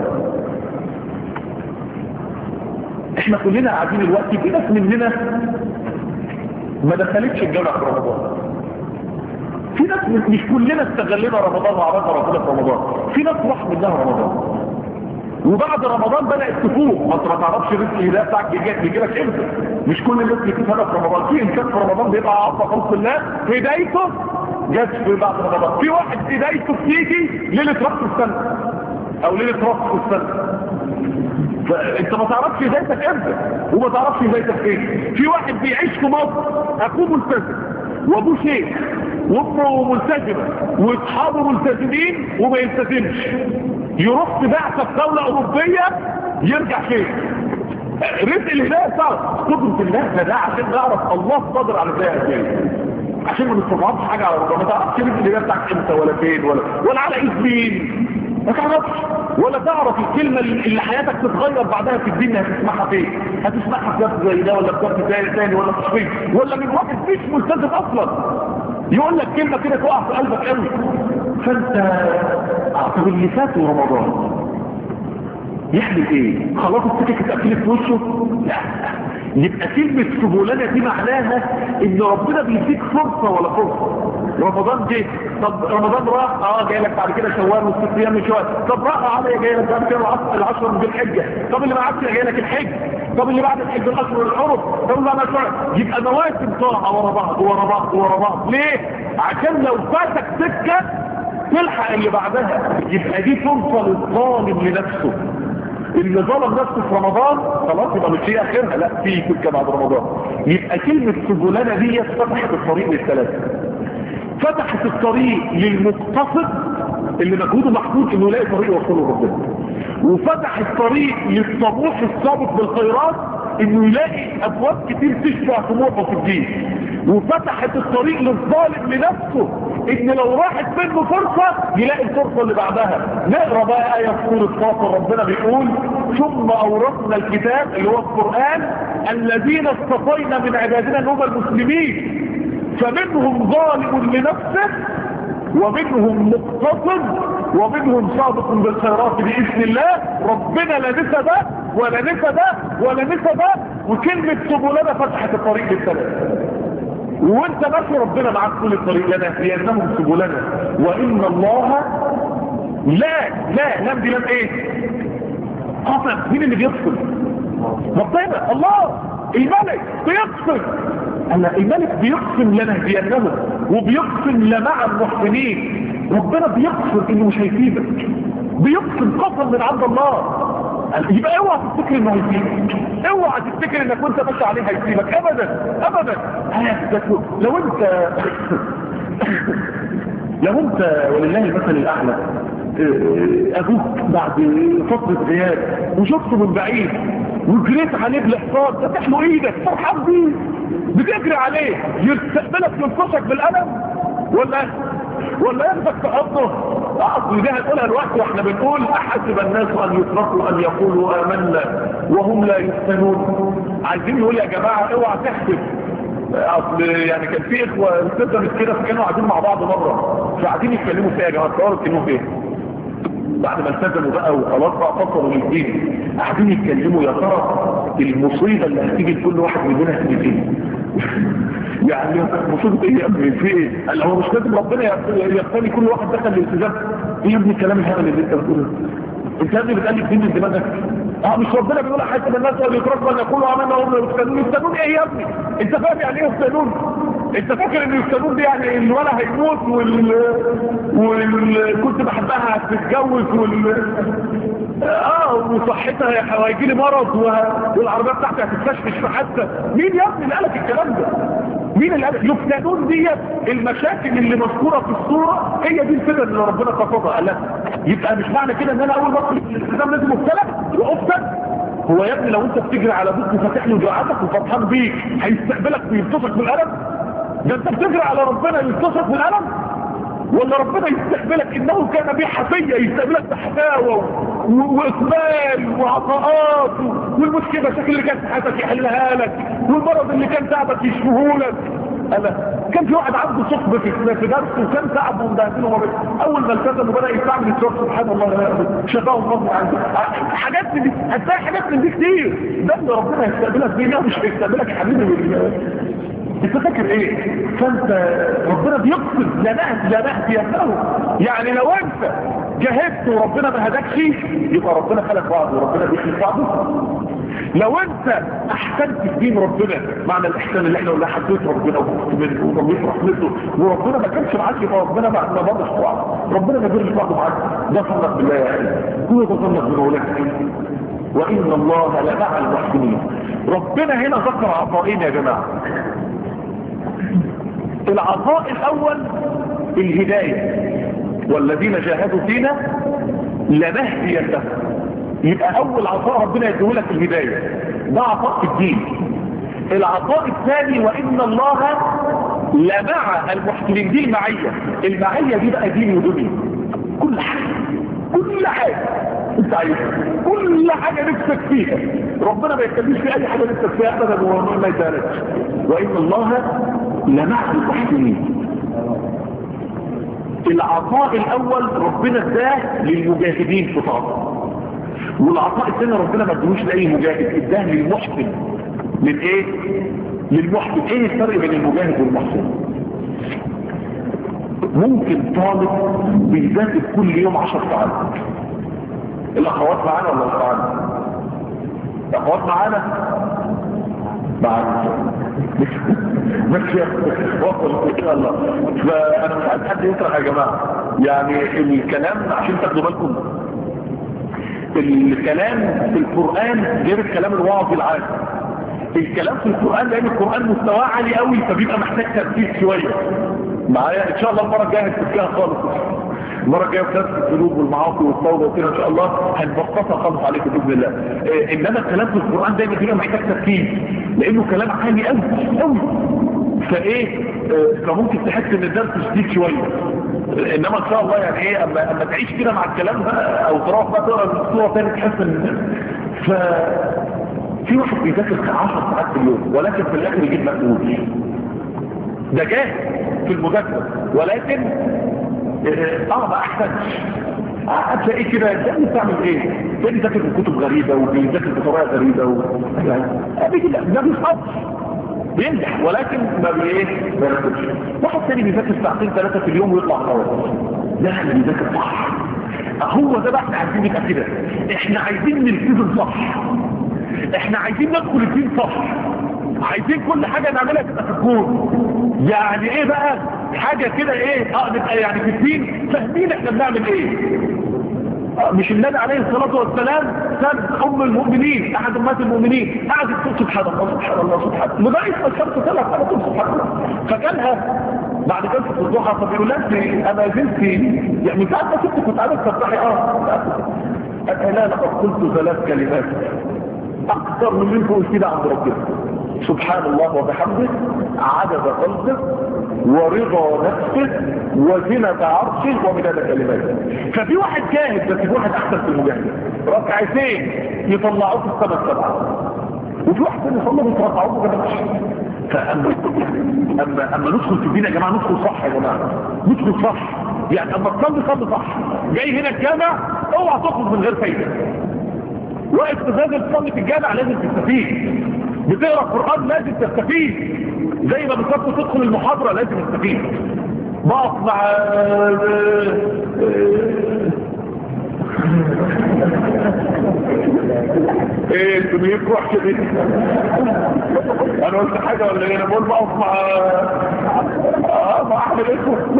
احنا كلنا قاعدين دلوقتي في ناس مننا ما دخلتش الجامعة في رمضان في ناس مش كلنا استغلنا رمضان وعرفنا ربنا في رمضان في ناس راح منها رمضان وبعد رمضان بدأت تفوق ما انت ما تعرفش رزق الهدايه بتاعك يجي لك امتى مش كل الناس بتتهدى في رمضان في انسان في رمضان بيبقى عطى خلق الله هدايته جت في بعد رمضان في واحد هدايته بتيجي ليله راس السنه او ليله راس السنه فانت ما تعرفش هدايتك امتى وما تعرفش هدايتك فين في واحد بيعيش في مصر اخوه ملتزم وابوه شيخ وامه ملتزمه واصحابه ملتزمين وما يلتزمش يروح في بعثه في دوله اوروبيه يرجع فين رزق الهدايه بتاعه قدره الله ده عشان نعرف الله قادر على الهدايه ازاي عشان ما نستطعمش حاجه على ربنا ما تعرفش رزق الهدايه بتاعك امتى ولا فين ولا ولا على ايد مين ما تعرفش ولا تعرف الكلمة اللي حياتك تتغير بعدها في الدنيا هتسمعها فين هتسمعها في درس زي ده ولا في درس تاني تاني ولا في فين ولا من واحد مش ملتزم اصلا يقول لك كلمة كده تقع في قلبك قوي فانت اعتبر اللي فات رمضان يحمل ايه خلاص السكة اتقفلت في وشه لا يبقى كلمة سبولانة دي معناها ان ربنا بيديك فرصة ولا فرصة رمضان جه طب رمضان راح اه جاي لك بعد كده شوال والست ايام من شوال طب راح عليا جاي لك بعد كده العشر من الحجة طب اللي بعد كده جاي لك الحج طب اللي بعد الحج الاشهر الحرم طب اللي بعد الشهر يبقى مواسم طاعة ورا بعض ورا بعض ورا بعض ليه عشان لو فاتك سكة تلحق اللي بعدها يبقى دي فرصة للظالم لنفسه اللي ظلم نفسه في رمضان خلاص يبقى مش هي اخرها لا في سكه بعد رمضان يبقى كلمه سجلانه دي فتحت الطريق للثلاثه فتحت الطريق للمقتصد اللي مجهوده محدود انه يلاقي طريق يوصله ربنا وفتح الطريق للطموح السابق بالخيرات انه يلاقي ابواب كتير تشبع طموحه في الدين وفتحت الطريق للظالم لنفسه ان لو راحت منه فرصة يلاقي الفرصة اللي بعدها نقرأ بقى آية في سورة فاطر ربنا بيقول ثم أورثنا الكتاب اللي هو القرآن الذين اصطفينا من عبادنا اللي هم المسلمين فمنهم ظالم لنفسه ومنهم مقتصد ومنهم صادق بالخيرات بإذن الله ربنا لا نسى ده ولا نسى ده ولا نسى ده وكلمة سبلنا فتحت الطريق للثلاث وانت ماشي ربنا معاك كل الطريق لنا لانهم سبلنا وان الله لا لا لم دي لم ايه قسم مين اللي بيقسم ربنا الله الملك بيقسم أنا الملك بيقسم لنهدينهم وبيقسم لمع المحسنين ربنا بيقسم انه مش هيسيبك بيقسم قسم من عند الله يبقى اوعى تفتكر انه هيسيبك اوعى تفتكر انك وانت ماشي عليه هيسيبك ابدا ابدا لو انت لو انت ولله المثل الاعلى ابوك بعد فترة غياب وشفته من بعيد وجريت عليه بالحصان فتح له ايدك فرحان بيه بتجري عليه يستقبلك ينفشك بالقلم ولا ولا ياخدك في حضنه اصل دي هنقولها دلوقتي واحنا بنقول احسب الناس ان يتركوا ان يقولوا امنا وهم لا يفتنون عايزين نقول يا جماعه اوعى تحسب اصل يعني كان في اخوه التزمت كده فكانوا قاعدين مع بعض مره فقاعدين يتكلموا فيها يا جماعه تصوروا كانوا فين بعد ما التزموا بقى وخلاص بقى فصلوا للدين قاعدين يتكلموا يا ترى المصيبه اللي هتيجي لكل واحد مننا هتيجي فين يعني المفروض ايه يا ابني في ايه قال هو مش لازم ربنا يبتلي كل واحد دخل الالتزام ايه يا ابني الكلام الهبل اللي انت بتقوله انت يا ابني بتقلب دين من دماغك اه مش ربنا بيقول حسب الناس اللي يتركوا ان يقولوا عملنا هم يفتنون يفتنون ايه يا ابني انت فاهم يعني ايه يفتنون انت فاكر ان يفتنون دي يعني الولد هيموت وال وال كنت بحبها هتتجوز وال اه وصحتها هيجي لي مرض والعربيه بتاعتي هتتفشفش في حادثه مين يا ابني اللي قالك الكلام ده مين اللي قالك يفتنون دي المشاكل اللي مذكوره في الصوره هي دي الفتن اللي ربنا قصدها قال لها يبقى مش معنى كده ان انا اول ما ادخل الالتزام لازم ابتلى وافتن هو يا ابني لو انت بتجري على ابوك وفاتح له دعاتك وفرحان بيك هيستقبلك ويبتصك بالقلم ده انت بتجري على ربنا يبتصك بالقلم ولا ربنا يستقبلك انه كان بيه حفية يستقبلك بحفاوة واقبال وعطاءات والمشكلة المشاكل اللي كانت في حياتك يحلها لك والمرض اللي كان تعبك يشفوه لك ألا كان في واحد عنده ثقب في درسه وكان تعب ومبهدله ومبهدله اول ما التزم وبدا يستعمل الشرط سبحان الله شفاه الله عنده حاجات من دي هتلاقي حاجات من دي كتير ده اللي ربنا هيستقبلك بيه مش هيستقبلك يا حبيبي انت فاكر ايه فانت ربنا بيقصد لا نهد لا نهد يهده يعني لو انت جاهدت وربنا ما هداكش يبقى ربنا خلق بعض وربنا بيخلق بعضه لو انت احسنت في دين ربنا معنى الاحسان اللي احنا قلنا حبيت ربنا وكنت منه وربيت رحمته وربنا ما كانش معاك يبقى ربنا ما ما ضرش بعض ربنا ما ضرش بعضه معاك ده ظنك بالله يا اخي هو ده ظنك بمولاك وان الله لمع المحسنين ربنا هنا ذكر عطائين يا جماعه العطاء الاول الهداية والذين جاهدوا فينا لنهدينهم يبقى اول عطاء ربنا يديه لك الهداية ده عطاء في الدين العطاء الثاني وان الله لمع المحسنين دي المعية المعية دي بقى دين ودنيا كل حاجة كل حاجة انت عايزها كل حاجة نفسك فيها ربنا ما يتكلمش في اي حاجة نفسك فيها ابدا وما يتهلكش وان الله لمع المحسنين العطاء الاول ربنا اداه للمجاهدين في طاعته والعطاء الثاني ربنا ما ادوش لاي مجاهد اداه للمحسن من ايه للمحسن ايه الفرق بين المجاهد والمحسن ممكن طالب بيذاكر كل يوم 10 ساعات الاخوات معانا ولا مش معانا الاخوات معانا معانا ماشي وصل ان شاء الله فانا مش عايز حد يسرح يا جماعه يعني الكلام عشان تاخدوا بالكم الكلام في القران غير الكلام الواعظ العام الكلام في القران لان القران مستواه عالي قوي فبيبقى محتاج تركيز شويه معايا ان شاء الله المره الجايه هتفكها خالص المره الجايه في درس الذنوب والمعاصي والتوبه وكده ان شاء الله هنبسطها خالص عليكم باذن الله إيه انما الكلام في القران دايما بيبقى محتاج تركيز لانه كلام عالي قوي قوي فايه إيه فممكن تحس ان الدرس شديد شويه انما ان شاء الله يعني ايه اما, أما تعيش كده مع الكلام بقى او تروح بقى تقرا الصوره ثاني تحس ان ف في واحد بيذاكر 10 ساعات في اليوم ولكن في الاخر يجيب مقبول ده جاهز في المذاكره ولكن اه ما احسنش هتلاقيه كده ده بتعمل ايه ده بيذاكر بكتب غريبه وبيذاكر بطريقه غريبه و... يعني بيجي ده بيصحبش بينجح ولكن ما بايه ما بياخدش واحد تاني بيذاكر ساعتين ثلاثه في اليوم ويطلع خلاص ده اللي بيذاكر صح هو ده بقى احنا عايزين نبقى كده احنا عايزين نلتزم صح احنا عايزين ندخل الدين صح عايزين كل حاجة نعملها تبقى في الكون يعني ايه بقى حاجة كده ايه اه نبقى يعني في الدين فاهمين احنا بنعمل ايه آه مش النبي عليه الصلاة والسلام ساب ام المؤمنين احد امات المؤمنين قعدت تقول سبحان الله سبحان الله سبحان الله لغاية ما الشمس طلعت على طول سبحان الله فكانها بعد جلسة الضحى فبيقول لها انا زلت يعني من ساعة ما كنت كنت عايز تفتحي اه انا لقد قلت ثلاث كلمات اكثر من اللي انت قلت كده عند ربنا سبحان الله وبحمده عدد قلبه ورضا نفسه وزنة عرشه ومداد كلماته ففي واحد جاهد بس في واحد احسن في المجاهدة ركعتين يطلعوه في السنة السبعة وفي واحد ثاني يصلي بيتركعوه ما جابش فاما اما اما ندخل في الدين يا جماعه ندخل صح يا جماعه ندخل صح يعني اما تصلي صلي صح جاي هنا الجامع اوعى تخرج من غير فايده واقف تنزل تصلي في الجامع لازم تستفيد بتقرا القران لازم تستفيد زي ما بالظبط تدخل المحاضرة لازم استفيد بقف مع ايه الدنيا وحشة دي انا قلت حاجة ولا ايه انا بقول بقف مع اه مع احمد اسود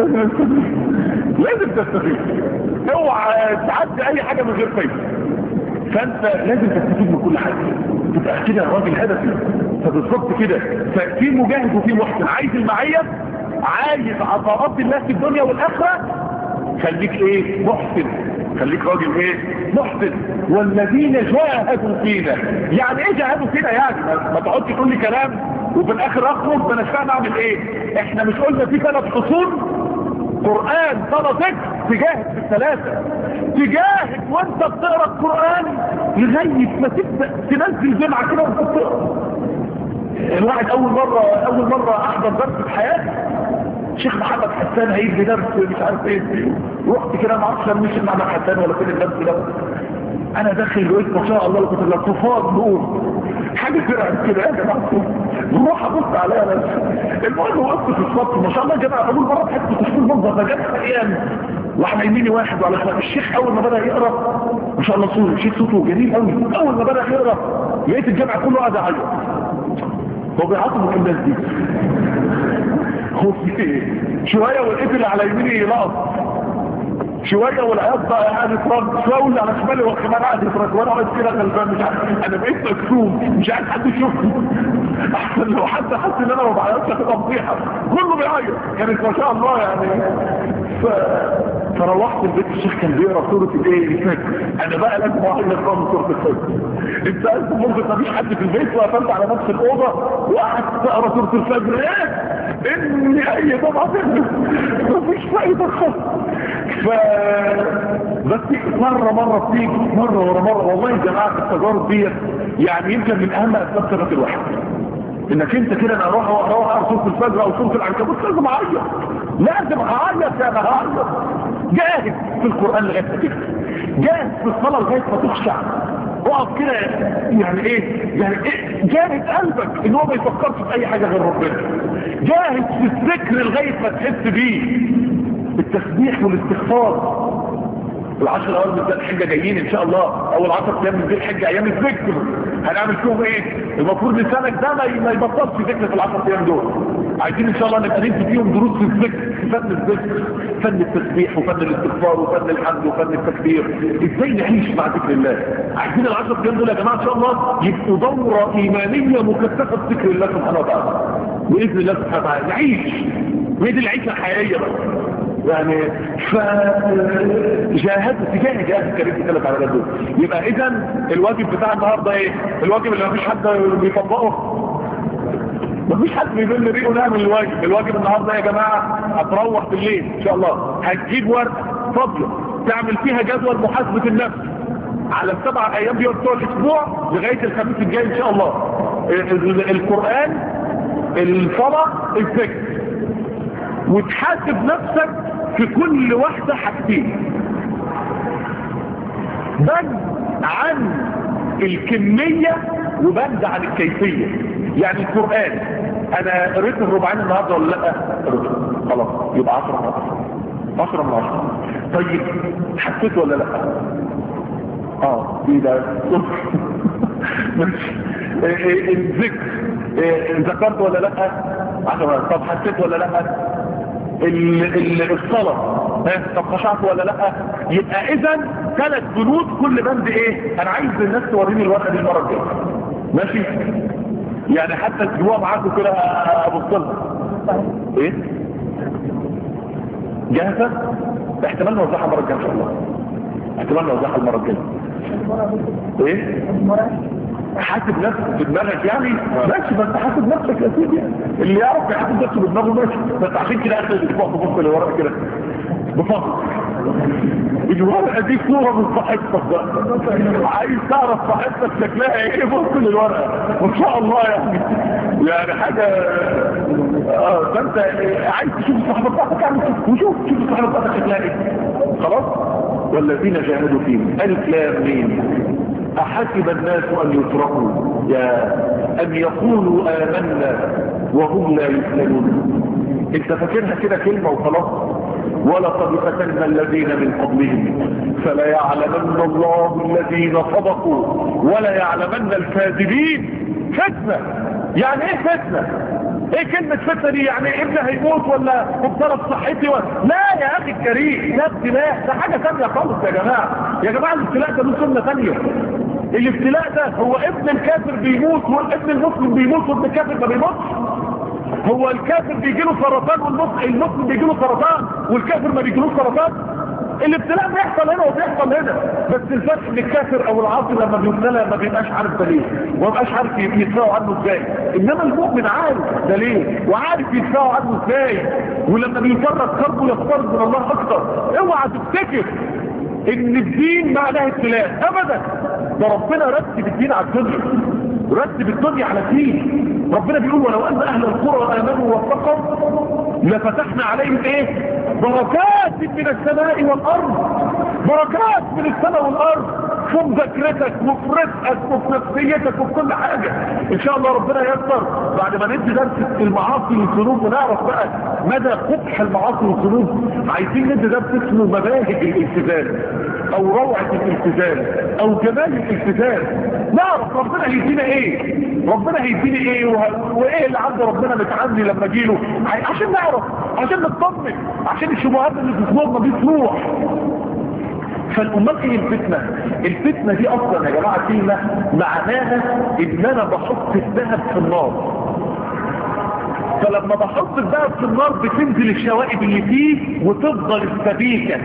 لازم تستفيد اوعى تعدي اي حاجة من غير فايدة فانت لازم تستفيد من كل حاجة تبقى كده راجل هدفي فبالظبط كده ففي مجاهد وفي محسن عايز المعية عايز عطاءات الله في الدنيا والاخرة خليك ايه محسن خليك راجل ايه محسن والذين جاهدوا فينا يعني ايه جاهدوا فينا يعني ما تقعدش تقول لي كلام وفي الاخر اخرج ما انا فاهم اعمل ايه احنا مش قلنا في ثلاث فصول قرآن صلاة ذكر تجاهد في الثلاثة تجاهد وانت بتقرا القرآن لغاية ما تبدأ تنزل جمعة كده وانت بتقرا الواحد اول مرة اول مرة احضر درس في حياتي شيخ محمد حسان هيجي درس مش عارف ايه رحت كده ما اعرفش مش الشيخ محمد حسان ولا فين الدرس ده انا داخل لقيت ما شاء الله كنت الارتفاض نور حاجه كده كده يا جماعه بروح ابص عليها بس المهم وقفت في الصف ما شاء الله يا جماعه اول مره تحس بتشوف المنظر ده جت ايام واحد يميني واحد وعلى شمال الشيخ اول ما بدا يقرا ما شاء الله صوته الشيخ صوته جميل قوي اول ما بدا يقرا لقيت الجامع كله قاعد يعيط هو بيعاطف من الناس دي هو في ايه شويه ولقيت اللي على يميني لقط شويه والعياط بقى قاعد يترد شويه واللي على شمالي والكمان قاعد يترد وانا قاعد كده غلبان مش عارف انا بقيت مكتوم مش عارف حد يشوفني احسن لو حد حس ان انا ما بعيطش هتبقى فضيحه كله بيعيط كانت ما شاء الله يعني ف... فروحت البيت الشيخ كان بيقرا سوره الايه الفجر انا بقى لازم اعيط من سوره الفجر انت قلت ممكن مفيش حد في البيت وقفلت على نفس الاوضه وقعدت تقرا سوره الفجر ايه اني اي طبعا مفيش فايده خالص ف بس مرة مرة بتيجي مرة ورا مرة والله يا جماعة التجارب دي يعني يمكن من اهم اسباب ثبات الواحد انك انت كده انا اروح اروح اقرا سوره الفجر او سوره العنكبوت لازم اعيط لازم اعيط يا انا هعيط جاهد في القران لغايه ما تكتب جاهد في الصلاه لغايه ما تخشع اقف كده يعني ايه يعني ايه جاهد قلبك ان هو ما يفكرش في اي حاجه غير ربنا جاهد في الذكر لغايه ما تحس بيه التسبيح والاستغفار العشر الاول من ذي الحجه جايين ان شاء الله اول 10 ايام من ذي الحجه ايام الذكر هنعمل فيهم ايه المفروض لسانك ده ما يبطلش ذكر في العشر ايام دول عايزين ان شاء الله نبقى ندي فيهم دروس في الذكر في فن الذكر فن التسبيح وفن الاستغفار وفن الحمد وفن التكبير ازاي نعيش مع ذكر الله عايزين العشر ايام دول يا جماعه ان شاء الله يبقوا دوره ايمانيه مكثفه بذكر الله سبحانه وتعالى باذن الله سبحانه وتعالى نعيش وهي دي العيشه الحقيقيه بقى يعني فجاهد تجاه جاهد الكريم في ثلاث علامات دول يبقى اذا الواجب بتاع النهارده ايه الواجب اللي مفيش حد بيطبقه مفيش حد بيقول ريقه نعمل الواجب الواجب النهارده يا جماعه هتروح بالليل ان شاء الله هتجيب ورقه فاضيه تعمل فيها جدول محاسبه النفس على السبع ايام دي بتوع الاسبوع لغايه الخميس الجاي ان شاء الله القران الصلاه الذكر وتحاسب نفسك في كل واحدة حاجتين بند عن الكمية وبند عن الكيفية يعني القرآن انا قريت الربعين النهاردة ولا لا قريت خلاص يبقى 10 من 10 10 من 10 طيب حسيت ولا لا اه دي ده ماشي الذكر ذكرت ولا لا 10 طب حسيت ولا لا الصلاة طب خشعت ولا لا يبقى اذا ثلاث بنود كل بند ايه انا عايز الناس توريني الورقه دي المره الجايه ماشي يعني حتى تجيبوها معاكم كده ابص لها ايه جاهزه احتمال نوزعها المره الجايه ان شاء الله احتمال نوزعها المره الجايه ايه حاسب نفسك في دماغك يعني ماشي بس حاسب نفسك يا سيدي اللي يعرف يحاسب نفسه بدماغه ماشي بس عشان كده اخر الاسبوع تبص لورا كده بفضل الورقه دي صوره من صاحبتك بقى عايز تعرف صاحبتك شكلها ايه بص للورقه ما شاء الله يعني يعني حاجه اه فانت عايز تشوف الصحبه بتاعتك اعمل كده وشوف شوف الصحبه بتاعتك شكلها ايه خلاص والذين جاهدوا فيهم الف لام ميم احسب الناس ان يتركوا يا ان يقولوا امنا وهم لا يسلمون انت فاكرها كده كلمة وخلاص ولقد فتنا الذين من قبلهم فلا يعلمن الله الذين صدقوا ولا يعلمن الكاذبين فتنة يعني ايه فتنة ايه كلمة فتنة دي يعني ابني هيموت ولا مبتلى صحتي ولا لا يا اخي الكريم ده ابتلاء ده حاجة ثانية خالص يا جماعة يا جماعة الابتلاء ده له سنة ثانية الابتلاء ده هو ابن الكافر بيموت وابن المسلم بيموت وابن الكافر ما بيموتش هو الكافر بيجي له سرطان والمسلم بيجي له سرطان والكافر ما بيجيلوش سرطان الابتلاء بيحصل هنا وبيحصل هنا بس الفرق ان الكافر او العاصي لما بيبتلى ما بيبقاش عارف ده ليه وما بيبقاش عارف يدفعوا عنه ازاي انما المؤمن عارف ده ليه وعارف يدفعوا عنه ازاي ولما بيفرط قلبه يقترب من الله اكتر اوعى تفتكر ان الدين معناه ابتلاء ابدا ده ربنا رتب الدين على الدنيا رتب الدنيا على الدين ربنا بيقول ولو ان اهل القرى امنوا واتقوا لفتحنا عليهم ايه بركات من السماء والارض بركات من السماء والارض في مذاكرتك وفي رزقك وفي نفسيتك وفي كل حاجة ان شاء الله ربنا ييسر بعد ما ندي درس المعاصي والذنوب ونعرف بقى مدى قبح المعاصي والذنوب عايزين ندي درس اسمه مباهج الالتزام او روعة الالتزام او جمال الالتزام نعرف ربنا هيدينا ايه ربنا هيديني ايه وه... وايه اللي عند ربنا متعني لما اجيله عشان نعرف عشان نطمن عشان الشبهات اللي في صدورنا دي تروح فالامال ايه الفتنة الفتنة دي اصلا يا جماعة كلمة معناها ان انا بحط الذهب في النار فلما بحط الذهب في النار بتنزل الشوائب اللي فيه وتفضل السبيكة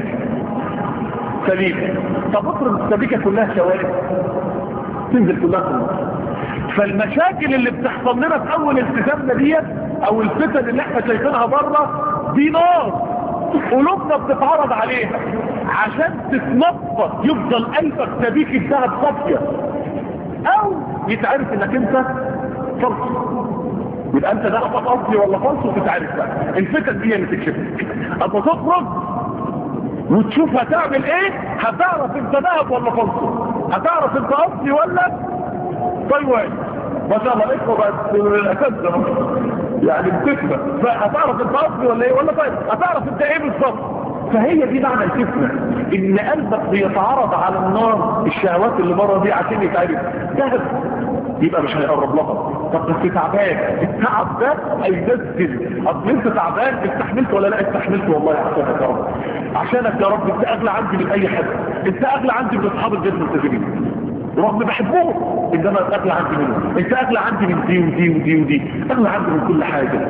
سليمة طب افرض السبيكة كلها شوائب تنزل كلها في النار فالمشاكل اللي بتحصل لنا في اول التزامنا ديت او الفتن اللي احنا شايفينها بره دي نار قلوبنا بتتعرض عليها عشان تتنفض يفضل قلبك سبيك الذهب صافيه او يتعرف انك انت فلس يبقى انت ده اصلي ولا فلس وتتعرف بقى الفتن دي اللي تكشفك انت تخرج وتشوف هتعمل ايه هتعرف انت ذهب ولا فلس هتعرف انت اصلي ولا طيوان ما شاء الله اخوة بقت الاساتذة يعني بتفهم فهتعرف انت اصلي ولا ايه ولا طيب هتعرف انت ايه بالظبط فهي دي معنى الفتنة ان قلبك بيتعرض على النار الشهوات اللي بره دي عشان يتعرف ذهب يبقى مش هيقرب لها طب انت تعبان التعب ده هينزل اصل انت تعبان استحملت ولا لا استحملت والله عشانك يا رب عشانك يا رب انت اغلى عندي من اي حد انت اغلى عندي من اصحاب الجنة الملتزمين رغم بحبهم انما اغلى عندي منهم انت اغلى عندي من دي ودي ودي ودي اغلى عندي من كل حاجة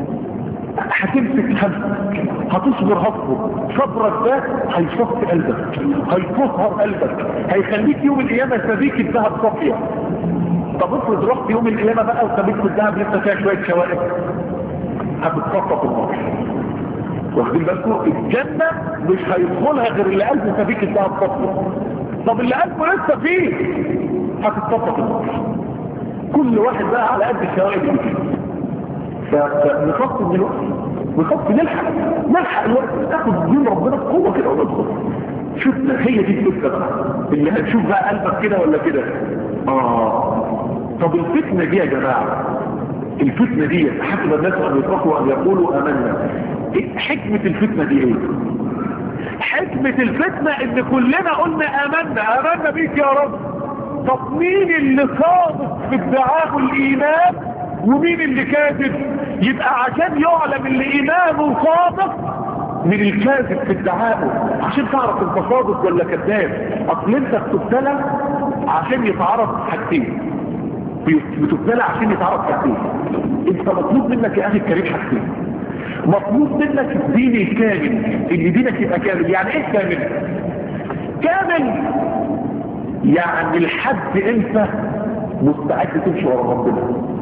هتمسك همك هتصبر هصبر صبرك ده هيصفي قلبك هيطهر قلبك هيخليك يوم القيامة سبيك الذهب صافية طب افرض رحت يوم القيامة بقى وسبيك الذهب لسه فيها شوية شوائب هتتصفى في النار واخدين بالكم الجنة مش هيدخلها غير اللي قلبه سبيك الذهب صافية طب اللي قلبه لسه فيه هتتصفى في النار كل واحد بقى على قد الشوائب اللي فيه فنخف دلوقتي نخف نلحق نلحق الوقت تاخد دين ربنا بقوه كده وندخل شوف هي دي الفكره بقى اللي هتشوف بقى قلبك كده ولا كده اه طب الفتنه دي يا جماعه الفتنه دي حسب الناس ان يتركوا ان يقولوا امنا إيه حكمه الفتنه دي ايه حكمه الفتنه ان كلنا قلنا امنا امنا بيك يا رب طب مين اللي صادق في ادعاء الايمان ومين اللي كاذب يبقى عشان يعلم اللي ايمانه صادق من الكاذب في ادعائه عشان تعرف انت صادق ولا كذاب اصل انت بتبتلى عشان يتعرف حاجتين بتبتلى عشان يتعرف حاجتين انت مطلوب منك يا اخي الكريم حاجتين مطلوب منك الدين الكامل ان دينك يبقى كامل يعني ايه كامل كامل يعني لحد انت مستعد تمشي ورا ربنا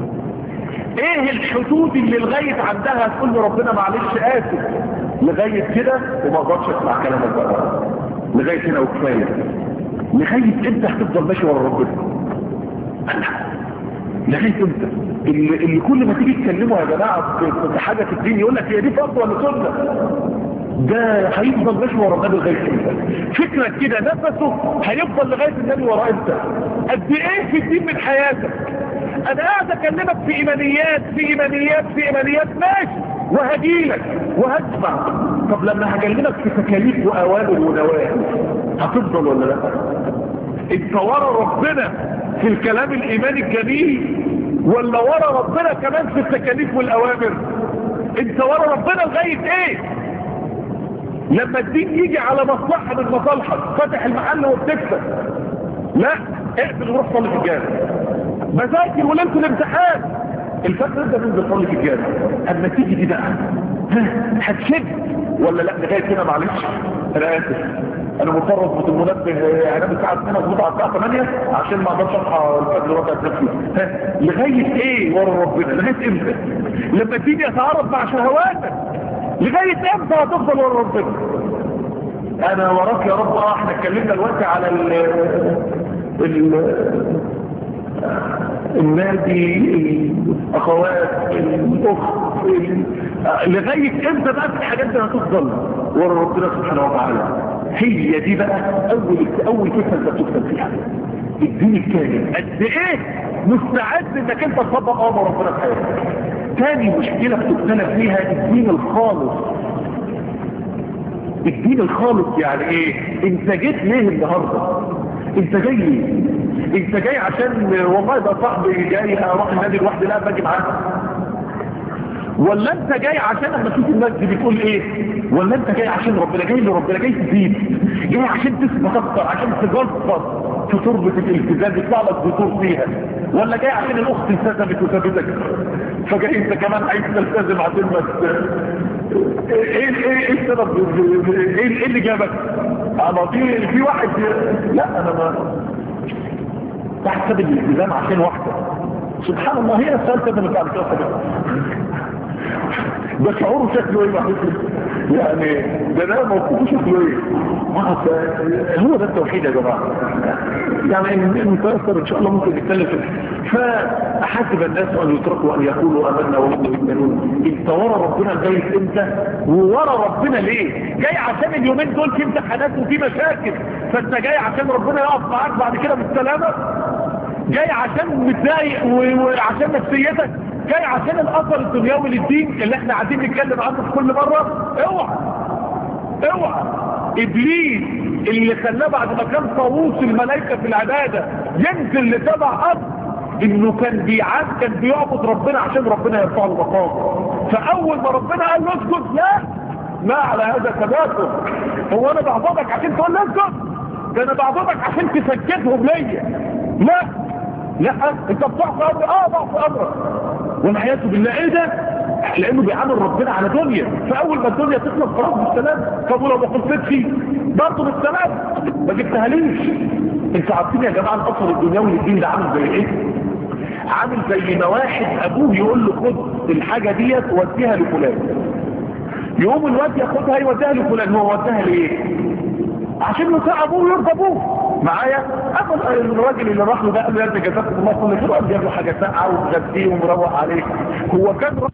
ايه الحدود اللي لغاية عندها تقول له ربنا معلش اسف لغاية كده وما اقدرش اسمع كلامك بقى لغاية هنا وكفاية لغاية انت هتفضل ماشي ورا ربنا لغاية انت اللي, اللي كل ما تيجي تكلمه يا جماعة في حاجة في الدين يقول لك هي دي فرض ولا سنة ده هيفضل ماشي ورا النبي لغايه امتى فكرك كده نفسه هيفضل لغايه النبي ورا امتى قد ايه في الدين من حياتك انا قاعد اكلمك في ايمانيات في ايمانيات في ايمانيات ماشي وهجيلك وهسمع طب لما هكلمك في تكاليف واوامر ونواهي هتفضل ولا لا انت ورا ربنا في الكلام الايماني الجميل ولا ورا ربنا كمان في التكاليف والاوامر انت ورا ربنا لغايه ايه لما الدين يجي على مصلحه من مصالحك فاتح المحل وبتكسب لا اقفل وروح صلي في الجامع بذاكر وليله الامتحان الفجر انت من بتصلي في الجامع اما تيجي دي بقى هتشد ولا لا لغايه هنا معلش انا اسف انا مضطر اظبط المنبه انام الساعه 2 اظبط على الساعه 8 عشان ما اقدرش اصحى الفجر وقت نفسي لغايه ايه ورا ربنا لغايه امتى لما تيجي اتعرض مع شهواتك لغايه امتى هتفضل ورا ربنا انا وراك يا رب اه احنا اتكلمنا دلوقتي على ال ال النادي الاخوات الاخت لغايه امتى بقى في الحاجات دي هتفضل ورا ربنا سبحانه وتعالى هي دي بقى اول اول فتنه انت بتفضل فيها الدين الكامل قد ايه مستعد انك انت تطبق امر ربنا في حياتك تاني مشكله بتبتلى فيها الدين الخالص الدين الخالص يعني ايه انت جيت ليه النهارده انت جاي ليه انت جاي عشان والله ده صاحبي جاي اروح النادي لوحدي لا باجي معاه ولا انت جاي عشان لما تشوف الناس دي بتقول ايه ولا انت جاي عشان ربنا جاي لربنا جاي تزيد جاي عشان تثبت اكتر عشان تجلطر في تربة الالتزام يطلع لك دكتور فيها ولا جاي عشان الاخت التزمت وثبتك فجاي انت كمان عايز تلتزم عشان ما ايه ايه ايه السبب ايه ايه اللي جابك انا في في واحد لا انا ما تحسب الالتزام عشان واحده سبحان الله هي الثالثه اللي بعد كده ده شعوره شكله ايه معلش يعني ده ده موقفه شكله ايه هو ده التوحيد يا جماعه يعني المتاثر ان شاء الله ممكن نتكلم فيه فحسب الناس ان يتركوا ان يقولوا امنا وهم يؤمنون انت ورا ربنا لغايه امتى وورا ربنا ليه جاي عشان اليومين دول في امتحانات وفي مشاكل فانت جاي عشان ربنا يقف معاك بعد كده بالسلامه جاي عشان متضايق وعشان نفسيتك جاي عشان الاثر الدنيوي للدين اللي احنا عايزين نتكلم عنه في كل مره اوعى اوعى ابليس اللي خلاه بعد ما كان طاووس الملائكه في العباده ينزل لسبع ارض انه كان بيعاد كان بيعبد ربنا عشان ربنا يرفع له مقامه فاول ما ربنا قال له اسجد لا ما على هذا تباكم هو انا بعبدك عشان تقول لي اسجد ده انا بعبدك عشان تسجدهم ليا لا لا انت بتعصي امر اه بعصي امرك والعياذ بالله ايه ده لانه بيعامل ربنا على دنيا فاول ما الدنيا تخلص خلاص بالسلام طب ولو ما خلصتش برضه بالسلام ما جبتهاليش انتوا عارفين يا جماعه الاثر الدنيوي للدين ده عامل زي ايه عامل زي ما واحد ابوه يقول له خد الحاجه ديت وديها لفلان يقوم الواد ياخدها يوديها لفلان هو وديها ليه عشان يطيع ابوه ويرضى ابوه معايا اما الراجل اللي راح له ده قال له يا ابني جزاكم الله كل خير قال له حاجه ساقعه ومغديه ومروق عليك هو كان